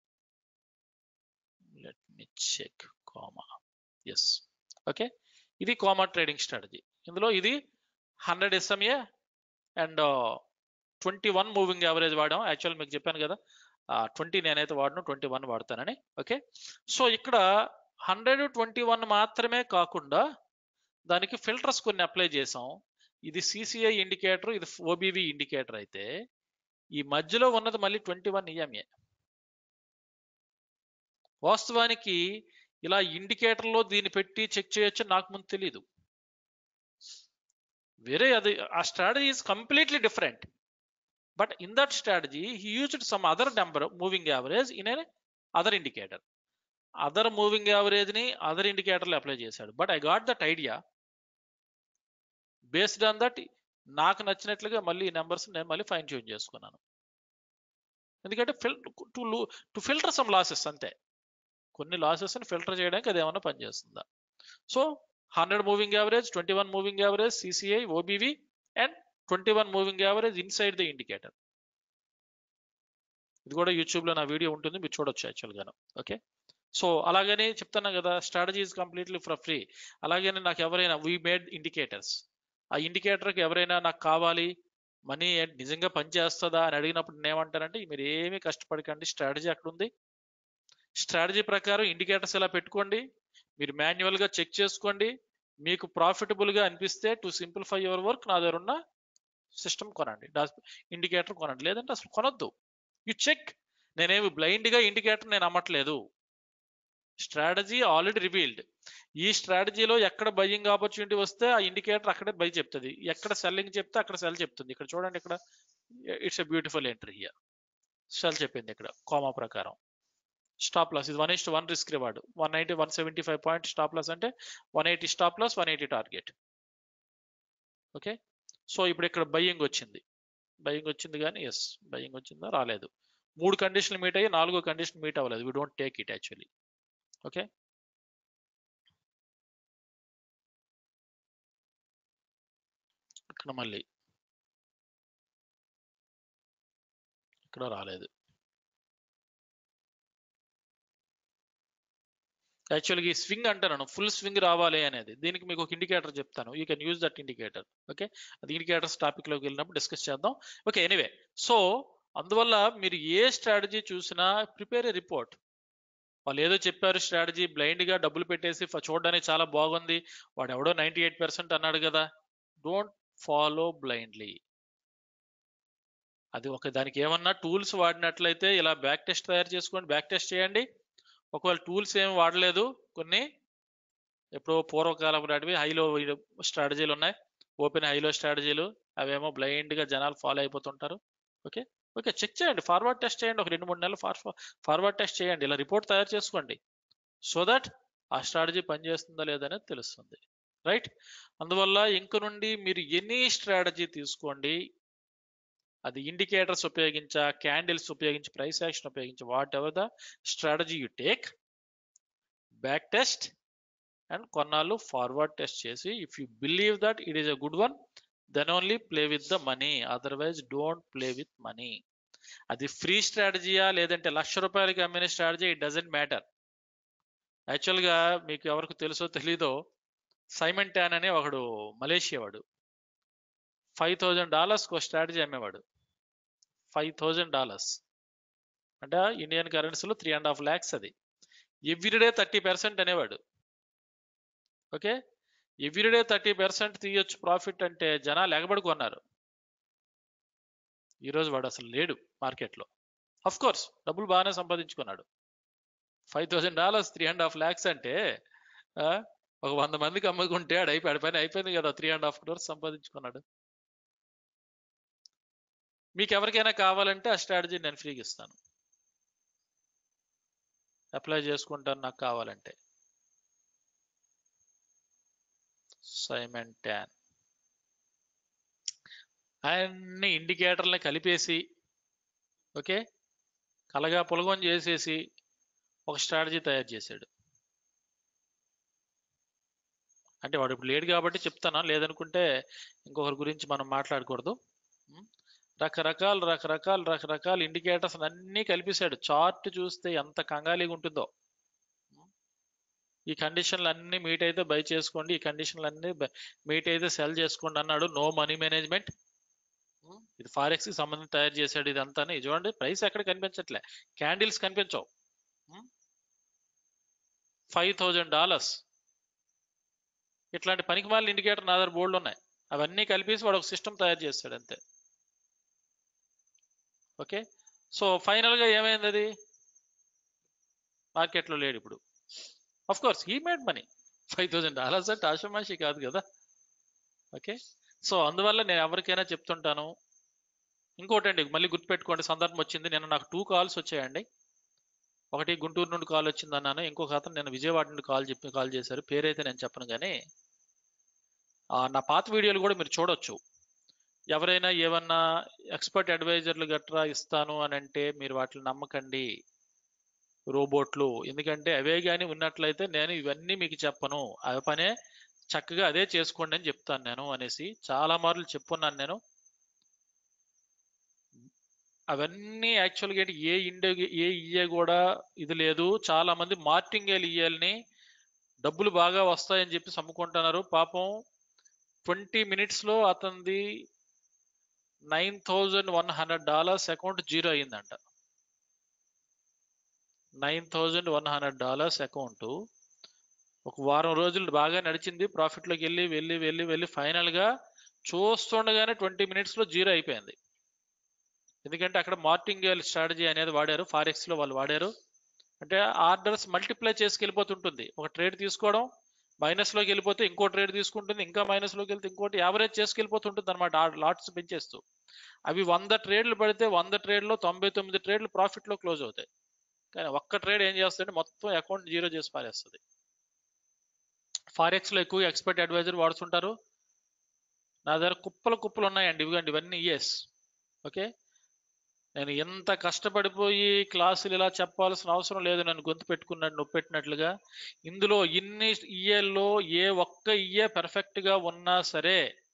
let me check KAMA yes okay ఇది కామా ట్రేడింగ్ స్ట్రాటజీ ఇందులో ఇది hundred SMA and twenty one moving average వాడాం యాక్చువల్ మీకు చెప్పాను కదా ట్వంటీ నేనైతే వాడను ట్వంటీ వన్ వాడతానని ఓకే సో ఇక్కడ హండ్రెడ్ ట్వంటీ వన్ మాత్రమే కాకుండా దానికి ఫిల్టర్స్ కొన్ని అప్లై చేసాం ఇది సిసిఐ ఇండికేటర్ ఇది ఓబీవీ ఇండికేటర్ అయితే ఈ మధ్యలో ఉన్నది మళ్ళీ ట్వంటీ వన్ ఈఎంఏ వాస్తవానికి ఇలా ఇండికేటర్లో దీన్ని పెట్టి చెక్ చేయొచ్చు నాకు ముందు తెలియదు వేరే అది ఆ strategy is completely different but in that strategy he used some other number moving average in a other indicator other moving average ని అదర్ ఇండికేటర్లు అప్లై చేశాడు but I got that idea based on that నాకు నచ్చినట్లుగా మళ్ళీ ఈ numbers నేను మళ్ళీ fine tune చేసుకున్నాను ఎందుకంటే fill to to filter some losses అంతే కొన్ని లాసెస్ ని ఫిల్టర్ చేయడానికి అది ఏమన్నా పనిచేస్తుందా so hundred moving average twenty one moving average CCI OBV and twenty one moving average inside the indicator ఇది కూడా యూట్యూబ్ లో నా వీడియో ఉంటుంది మీరు చూడొచ్చు యాక్చువల్ గాను ఓకే సో అలాగనే చెప్తాను కదా strategy is completely for free అలాగనే నాకు ఎవరైనా వీ మేడ్ ఇండికేటర్స్ ఆ ఇండికేటర్కి ఎవరైనా నాకు కావాలి మనీ నిజంగా పనిచేస్తుందా అని అడిగినప్పుడు నేను ఏమంటానంటే మీరు ఏమీ కష్టపడకండి స్ట్రాటజీ అక్కడ ఉంది స్ట్రాటజీ ప్రకారం ఇండికేటర్స్ ఇలా పెట్టుకోండి మీరు మాన్యువల్ గా చెక్ చేసుకోండి మీకు ప్రాఫిటబుల్ గా అనిపిస్తే టు సింప్లిఫై యువర్ వర్క్ నా దగ్గర ఉన్న సిస్టమ్ కొనండి ఇండికేటర్ కొనండి లేదంటే అసలు కొనొద్దు యు చెక్ నేనేమి బ్లైండ్ గా ఇండికేటర్ నేను అమ్మట్లేదు స్ట్రాటజీ ఆల్రెడీ రివీల్డ్ ఈ స్ట్రాటజీలో ఎక్కడ బయ్యింగ్ ఆపర్చునిటీ వస్తే ఆ ఇండికేటర్ అక్కడే బై చెప్తుంది ఎక్కడ సెల్లింగ్ చెప్తే అక్కడ సెల్ చెప్తుంది ఇక్కడ చూడండి ఇక్కడ it's a beautiful entry here sell చెప్పింది ఇక్కడ కోమా ప్రకారం స్టాప్ లాస్ ఇది one is to one risk reward one ninety one seventy five point stop loss అంటే one eighty stop loss one eighty target okay so ఇప్పుడు ఇక్కడ buying వచ్చింది buying వచ్చింది కానీ ఎస్ బయ్యింగ్ వచ్చిందా రాలేదు మూడు కండిషన్లు మీట్ అయ్యి నాలుగో కండిషన్ మీట్ అవ్వలేదు we don't take it actually okay ఇక్కడ మళ్ళీ ఇక్కడ రాలేదు యాక్చువల్గా ఈ స్వింగ్ అంటాను ఫుల్ స్వింగ్ రావాలి అనేది దీనికి మీకు ఒక ఇండికేటర్ చెప్తాను you can use that indicator okay అది ఇండికేటర్స్ టాపిక్ లోకి వెళ్ళినప్పుడు డిస్కస్ చేద్దాం ఓకే ఎనీవే సో అందువల్ల మీరు ఏ స్ట్రాటజీ చూసినా ప్రిపేర్ ఏ రిపోర్ట్ వాళ్ళు ఏదో చెప్పారు స్ట్రాటజీ బ్లైండ్ గా డబ్బులు పెట్టేసి ఫ- చూడడానికి చాలా బాగుంది వాడు ఎవడో నైన్టీ ఎయిట్ పర్సెంట్ అన్నాడు కదా డోంట్ ఫాలో బ్లైండ్లీ అది ఒక దానికి ఏమన్నా టూల్స్ వాడినట్లయితే ఇలా బ్యాక్ టెస్ట్ తయారు చేసుకోండి బ్యాక్ టెస్ట్ చేయండి ఒకవేళ టూల్స్ ఏమి వాడలేదు కొన్ని ఎప్పుడో పూర్వకాలం నాటివి హైలో స్ట్రాటజీలు ఉన్నాయి ఓపెన్ హైలో స్ట్రాటజీలు అవేమో బ్లైండ్ గా జనాలు ఫాలో అయిపోతుంటారు ఓకే ఓకే చెక్ చేయండి ఫార్వర్డ్ టెస్ట్ చేయండి ఒక రెండు మూడు నెలలు ఫార్వర్డ్ టెస్ట్ చేయండి ఇలా రిపోర్ట్ తయారు చేసుకోండి సో దట్ ఆ స్ట్రాటజీ పనిచేస్తుందా లేదనేది తెలుస్తుంది రైట్ అందువల్ల ఇంక నుండి మీరు ఎనీ స్ట్రాటజీ తీసుకోండి అది ఇండికేటర్స్ ఉపయోగించా క్యాండిల్స్ ఉపయోగించి ప్రైస్ యాక్షన్ ఉపయోగించి whatever the strategy you take back test and కొన్నాళ్ళు ఫార్వర్డ్ టెస్ట్ చేసి if you believe that it is a good one then only play with the money otherwise don't play with money అది free స్ట్రాటజీయా లేదంటే లక్ష రూపాయలకి అమ్మిన strategy it doesn't matter యాక్చువల్గా మీకు ఎవరికి తెలుసో తెలీదో సైమన్ ట్యాన్ అనే ఒకడు మలేషియా వాడు ఫైవ్ థౌజండ్ డాలర్స్కి ఒక స్ట్రాటజీ అమ్మేవాడు ఫైవ్ థౌజండ్ డాలర్స్ అంటే ఇండియన్ కరెన్సీలో త్రీ అండ్ హాఫ్ ల్యాక్స్ అది ఎవ్రీడే థర్టీ పర్సెంట్ అనేవాడు ఓకే ఎవ్రీడే థర్టీ పర్సెంట్ తీయొచ్చు ప్రాఫిట్ అంటే జనాలు ఎగబడి కొన్నారు ఈరోజు వాడు అసలు లేడు మార్కెట్లో అఫ్ కోర్స్ డబ్బులు బాగానే సంపాదించుకున్నాడు five thousand dollars three and half lakhs అంటే ఆ, ఒక వంద మందికి అమ్ముకుంటే ఆడు అయిపోయి పైన అయిపోయింది కదా త్రీ అండ్ హాఫ్ క్రోర్స్ సంపాదించుకున్నాడు మీకు ఎవరికైనా కావాలంటే ఆ స్ట్రాటజీ నేను ఫ్రీగా ఇస్తాను అప్లై చేసుకుంటాను నాకు కావాలంటే సైమన్ ట్యాన్ అన్ని ఇండికేటర్లని కలిపేసి ఓకే కలగా పులగం చేసేసి ఒక స్ట్రాటజీ తయారు చేశాడు అంటే వాడు ఇప్పుడు లేడు కాబట్టి చెప్తాను లేదనుకుంటే ఇంకొకరి గురించి మనం మాట్లాడకూడదు ఉం? రకరకాల రకరకాల రకరకాల ఇండికేటర్స్ అన్నీ కలిపేశాడు చార్ట్ చూస్తే ఎంత కంగాలీగా ఉంటుందో ఉం? ఈ కండిషన్లు అన్నీ మీట్ అయితే బై చేసుకోండి ఈ కండిషన్లు అన్నీ మీట్ అయితే సెల్ చేసుకోండి అన్నాడు నో మనీ మేనేజ్మెంట్ ఇది ఫారెక్స్ కి సంబంధించి తయారు చేశాడు ఇదంతా చూడండి ప్రైస్ ఎక్కడ కనిపించట్లే క్యాండిల్స్ కనిపించవు ఫైవ్ థౌజండ్ డాలర్స్ ఇట్లాంటి పనికిమాల ఇండికేటర్ నా దగ్గర బోర్డులు ఉన్నాయి అవన్నీ కలిపేసి వాడు ఒక సిస్టమ్ తయారు చేస్తాడు అంతే ఓకే సో ఫైనల్ గా ఏమైంది అది మార్కెట్లో లేడు ఇప్పుడు of course he made money five thousand dollars అంటే ఆషమాషి కాదు కదా ఓకే సో అందువల్ల నేను ఎవరికైనా చెప్తుంటాను ఇంకోటండి మళ్ళీ గుర్తుపెట్టుకోండి సందర్భం వచ్చింది నేను నాకు టూ కాల్స్ వచ్చాయండి ఒకటి గుంటూరు నుండి కాల్ వచ్చింది అన్నాను ఇంకొక అతను నేను విజయవాడ నుండి కాల్ చెప్పి కాల్ చేశారు పేరైతే నేను చెప్పను కానీ ఆ, నా పాత వీడియోలు కూడా మీరు చూడొచ్చు ఎవరైనా ఏమన్నా ఎక్స్పర్ట్ అడ్వైజర్లు గట్రా ఇస్తాను అని అంటే మీరు వాటిని నమ్మకండి రోబోట్లు ఎందుకంటే అవే కానీ ఉన్నట్లయితే నేను ఇవన్నీ మీకు చెప్పను ఆ పనే చక్కగా అదే చేసుకోండి అని చెప్తాను నేను అనేసి చాలా మార్లు చెప్పున్నాను నేను అవన్నీ యాక్చువల్గా ఏంటి ఏ ఇండియా ఏ ఇయ్యే కూడా ఇది లేదు చాలా మంది మార్టింగేల్ ఇయ్యాలని డబ్బులు బాగా వస్తాయని చెప్పి అమ్ముకుంటున్నారు పాపం ట్వంటీ మినిట్స్లో అతనిది nine thousand one hundred dollars account zero అయ్యిందంట nine thousand one hundred dollars account ఒక వారం రోజులు బాగా నడిచింది ప్రాఫిట్లోకి వెళ్ళి వెళ్ళి వెళ్ళి వెళ్ళి ఫైనల్గా చూస్తుండగానే ట్వంటీ మినిట్స్లో జీరో అయిపోయింది ఎందుకంటే అక్కడ మార్టింగేల్ స్ట్రాటజీ అనేది వాడారు ఫారెక్స్ లో వాళ్ళు వాడారు అంటే ఆర్డర్స్ మల్టిప్లై చేసుకెళ్ళిపోతుంటుంది ఒక ట్రేడ్ తీసుకోవడం మైనస్ లోకి వెళ్ళిపోతే ఇంకో ట్రేడ్ తీసుకుంటుంది ఇంకా మైనస్ లోకి వెళ్తే ఇంకోటి యావరేజ్ చేసుకెళ్ళిపోతుంటుంది అనమాట లాట్స్ పెంచేస్తూ అవి వంద ట్రేడ్లు పడితే వంద ట్రేడ్లో తొంభై తొమ్మిది ట్రేడ్లు ప్రాఫిట్ లో క్లోజ్ అవుతాయి కానీ ఒక్క ట్రేడ్ ఏం చేస్తుంటే మొత్తం అకౌంట్ జీరో చేసి పారేస్తుంది ఫారెక్స్ లో ఎక్కువ ఎక్స్పర్ట్ అడ్వైజర్ వాడుతుంటారు నా దగ్గర కుప్పలు కుప్పలు ఉన్నాయండి ఇవిగండి ఇవన్నీ ఇయర్స్ ఓకే నేను ఎంత కష్టపడిపోయి క్లాసులు ఇలా చెప్పాల్సిన అవసరం లేదు నన్ను గొంతు పెట్టుకున్నట్టు నొప్పి పెట్టినట్లుగా ఇందులో ఇన్ని ఇయ్యేల్లో ఏ ఒక్క ఇయ్యే పర్ఫెక్ట్ గా ఉన్నా సరే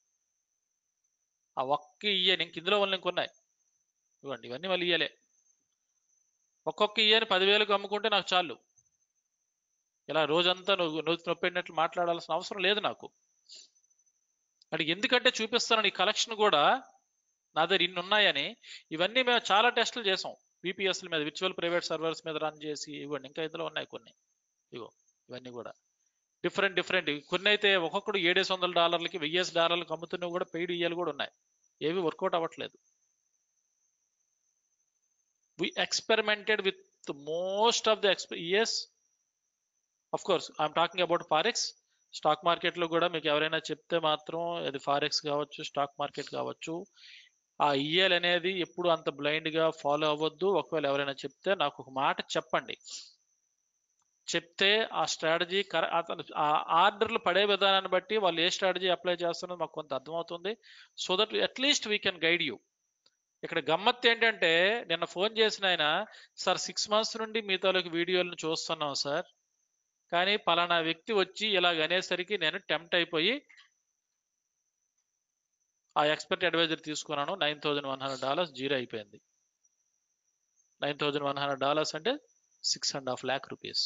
ఆ ఒక్క ఇయ్యే ఇంక ఇందులో వాళ్ళు ఇంకొన్నాయి ఇవ్వండి ఇవన్నీ మళ్ళీ ఇయ్యలే ఒక్కొక్క ఇయ్యని పదివేలకు అమ్ముకుంటే నాకు చాలు ఇలా రోజంతా నువ్వు నువ్వు నొప్పెట్టినట్లు మాట్లాడాల్సిన అవసరం లేదు నాకు అది ఎందుకంటే చూపిస్తాను ఈ కలెక్షన్ కూడా నా దగ్గర ఇన్ని ఉన్నాయని ఇవన్నీ మేము చాలా టెస్టులు చేసాం విపిఎస్ల మీద విర్చువల్ ప్రైవేట్ సర్వర్స్ మీద రన్ చేసి ఇవ్వండి ఇంకా ఇందులో ఉన్నాయి కొన్ని ఇగో ఇవన్నీ కూడా డిఫరెంట్ డిఫరెంట్ కొన్ని అయితే ఒక్కొక్కడు ఏడేసి వందల డాలర్లకి వెయ్యేసి డాలర్లకు అమ్ముతున్నవి కూడా పెయిడ్ ఇయ్యాలు కూడా ఉన్నాయి ఏవి వర్కౌట్ అవ్వట్లేదు we experimented with most of the expe years of course I'm talking about forex stock మార్కెట్లో కూడా మీకు ఎవరైనా చెప్తే మాత్రం అది ఫారెక్స్ కావచ్చు స్టాక్ మార్కెట్ కావచ్చు ఆ ఈఎల్ అనేది ఎప్పుడు అంత blind గా ఫాలో అవ్వద్దు ఒకవేళ ఎవరైనా చెప్తే నాకు ఒక మాట చెప్పండి చెప్తే ఆ స్ట్రాటజీ కర అతను ఆ ఆర్డర్లు పడే విధానాన్ని బట్టి వాళ్ళు ఏ స్ట్రాటజీ అప్లై చేస్తున్నారో మాకు కొంత అర్థమవుతుంది so that at least we can guide you ఇక్కడ గమ్మత్ ఏంటంటే నిన్న ఫోన్ చేసిన ఆయన సార్ సిక్స్ మంత్స్ నుండి మీ తాలూకు వీడియోలను చూస్తున్నాం సార్ కానీ పలానా వ్యక్తి వచ్చి ఇలాగ అనేసరికి నేను టెంప్ట్ అయిపోయి ఆ ఎక్స్పర్ట్ అడ్వైజర్ తీసుకున్నాను nine thousand one hundred dollars zero అయిపోయింది nine thousand one hundred dollars అంటే six and half lakh rupees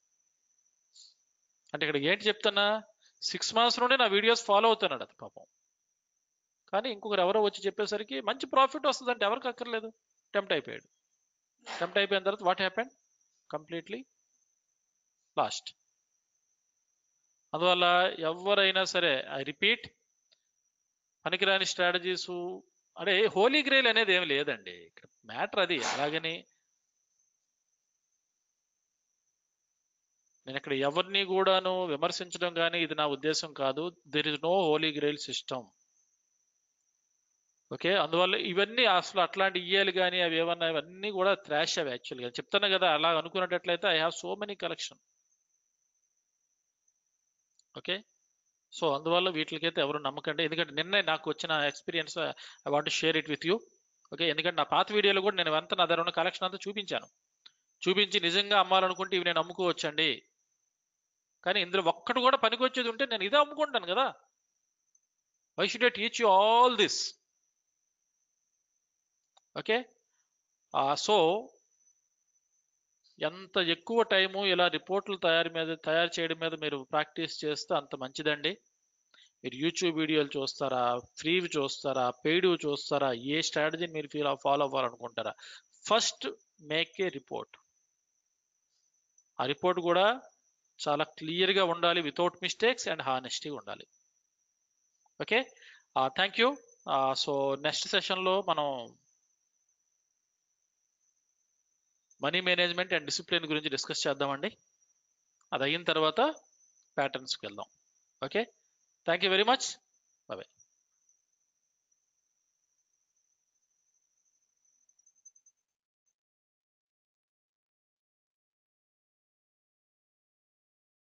అంటే ఇక్కడ ఏంటి చెప్తున్నా సిక్స్ మంత్స్ నుండి నా వీడియోస్ ఫాలో అవుతున్నాడు అది పాపం కానీ ఇంకొకరు ఎవరో వచ్చి చెప్పేసరికి మంచి ప్రాఫిట్ వస్తుంది అంటే ఎవరికి అక్కర్లేదు టెంప్ట్ అయిపోయాడు టెంప్ట్ అయిపోయిన తర్వాత వాట్ హ్యాపెండ్ కంప్లీట్లీ లాస్ట్ అందువల్ల ఎవరైనా సరే ఐ రిపీట్ పనికిరాని స్ట్రాటజీస్ అంటే హోలీ గ్రేల్ అనేది ఏమి లేదండి ఇక్కడ మ్యాటర్ అది అలాగని నేను ఇక్కడ ఎవరిని కూడాను విమర్శించడం కానీ ఇది నా ఉద్దేశం కాదు there is no holy grail system okay అందువల్ల ఇవన్నీ అసలు అట్లాంటి ఇయ్యాలి కానీ అవి ఏమన్నా ఇవన్నీ కూడా థ్రాష్ అవి యాక్చువల్గా చెప్తాను కదా అలా అనుకున్నట్లయితే I have so many collection okay so అందువల్ల వీటికైతే ఎవరు నమ్మకండి ఎందుకంటే నిన్నే నాకు వచ్చిన experience I want share it with you okay ఎందుకంటే నా పాత వీడియోలో కూడా నేను అంతా నా దగ్గర ఉన్న కలెక్షన్ అంతా చూపించాను చూపించి నిజంగా అమ్మాలనుకుంటే ఇవి నేను అమ్ముకోవచ్చండి కానీ ఇందులో ఒక్కటి కూడా పనికొచ్చేది ఉంటే నేను ఇదే అమ్ముకుంటాను కదా why should I teach you all this okay so ఎంత ఎక్కువ టైము ఇలా రిపోర్ట్లు తయారు మీద తయారు చేయడం మీద మీరు ప్రాక్టీస్ చేస్తే అంత మంచిదండి మీరు యూట్యూబ్ వీడియోలు చూస్తారా ఫ్రీవి చూస్తారా పెయిడ్ చూస్తారా ఏ స్ట్రాటజీ మీరు ఫీల్ ఫాలో అవ్వాలనుకుంటారా ఫస్ట్ మేక్ ఏ రిపోర్ట్ ఆ రిపోర్ట్ కూడా చాలా క్లియర్గా ఉండాలి వితౌట్ మిస్టేక్స్ అండ్ హానెస్టీ ఉండాలి okay thank you so next సెషన్లో మనం మనీ మేనేజ్మెంట్ అండ్ డిసిప్లిన్ గురించి డిస్కస్ చేద్దామండి అది అయిన తర్వాత ప్యాటర్న్స్కి వెళ్దాం okay thank you very much bye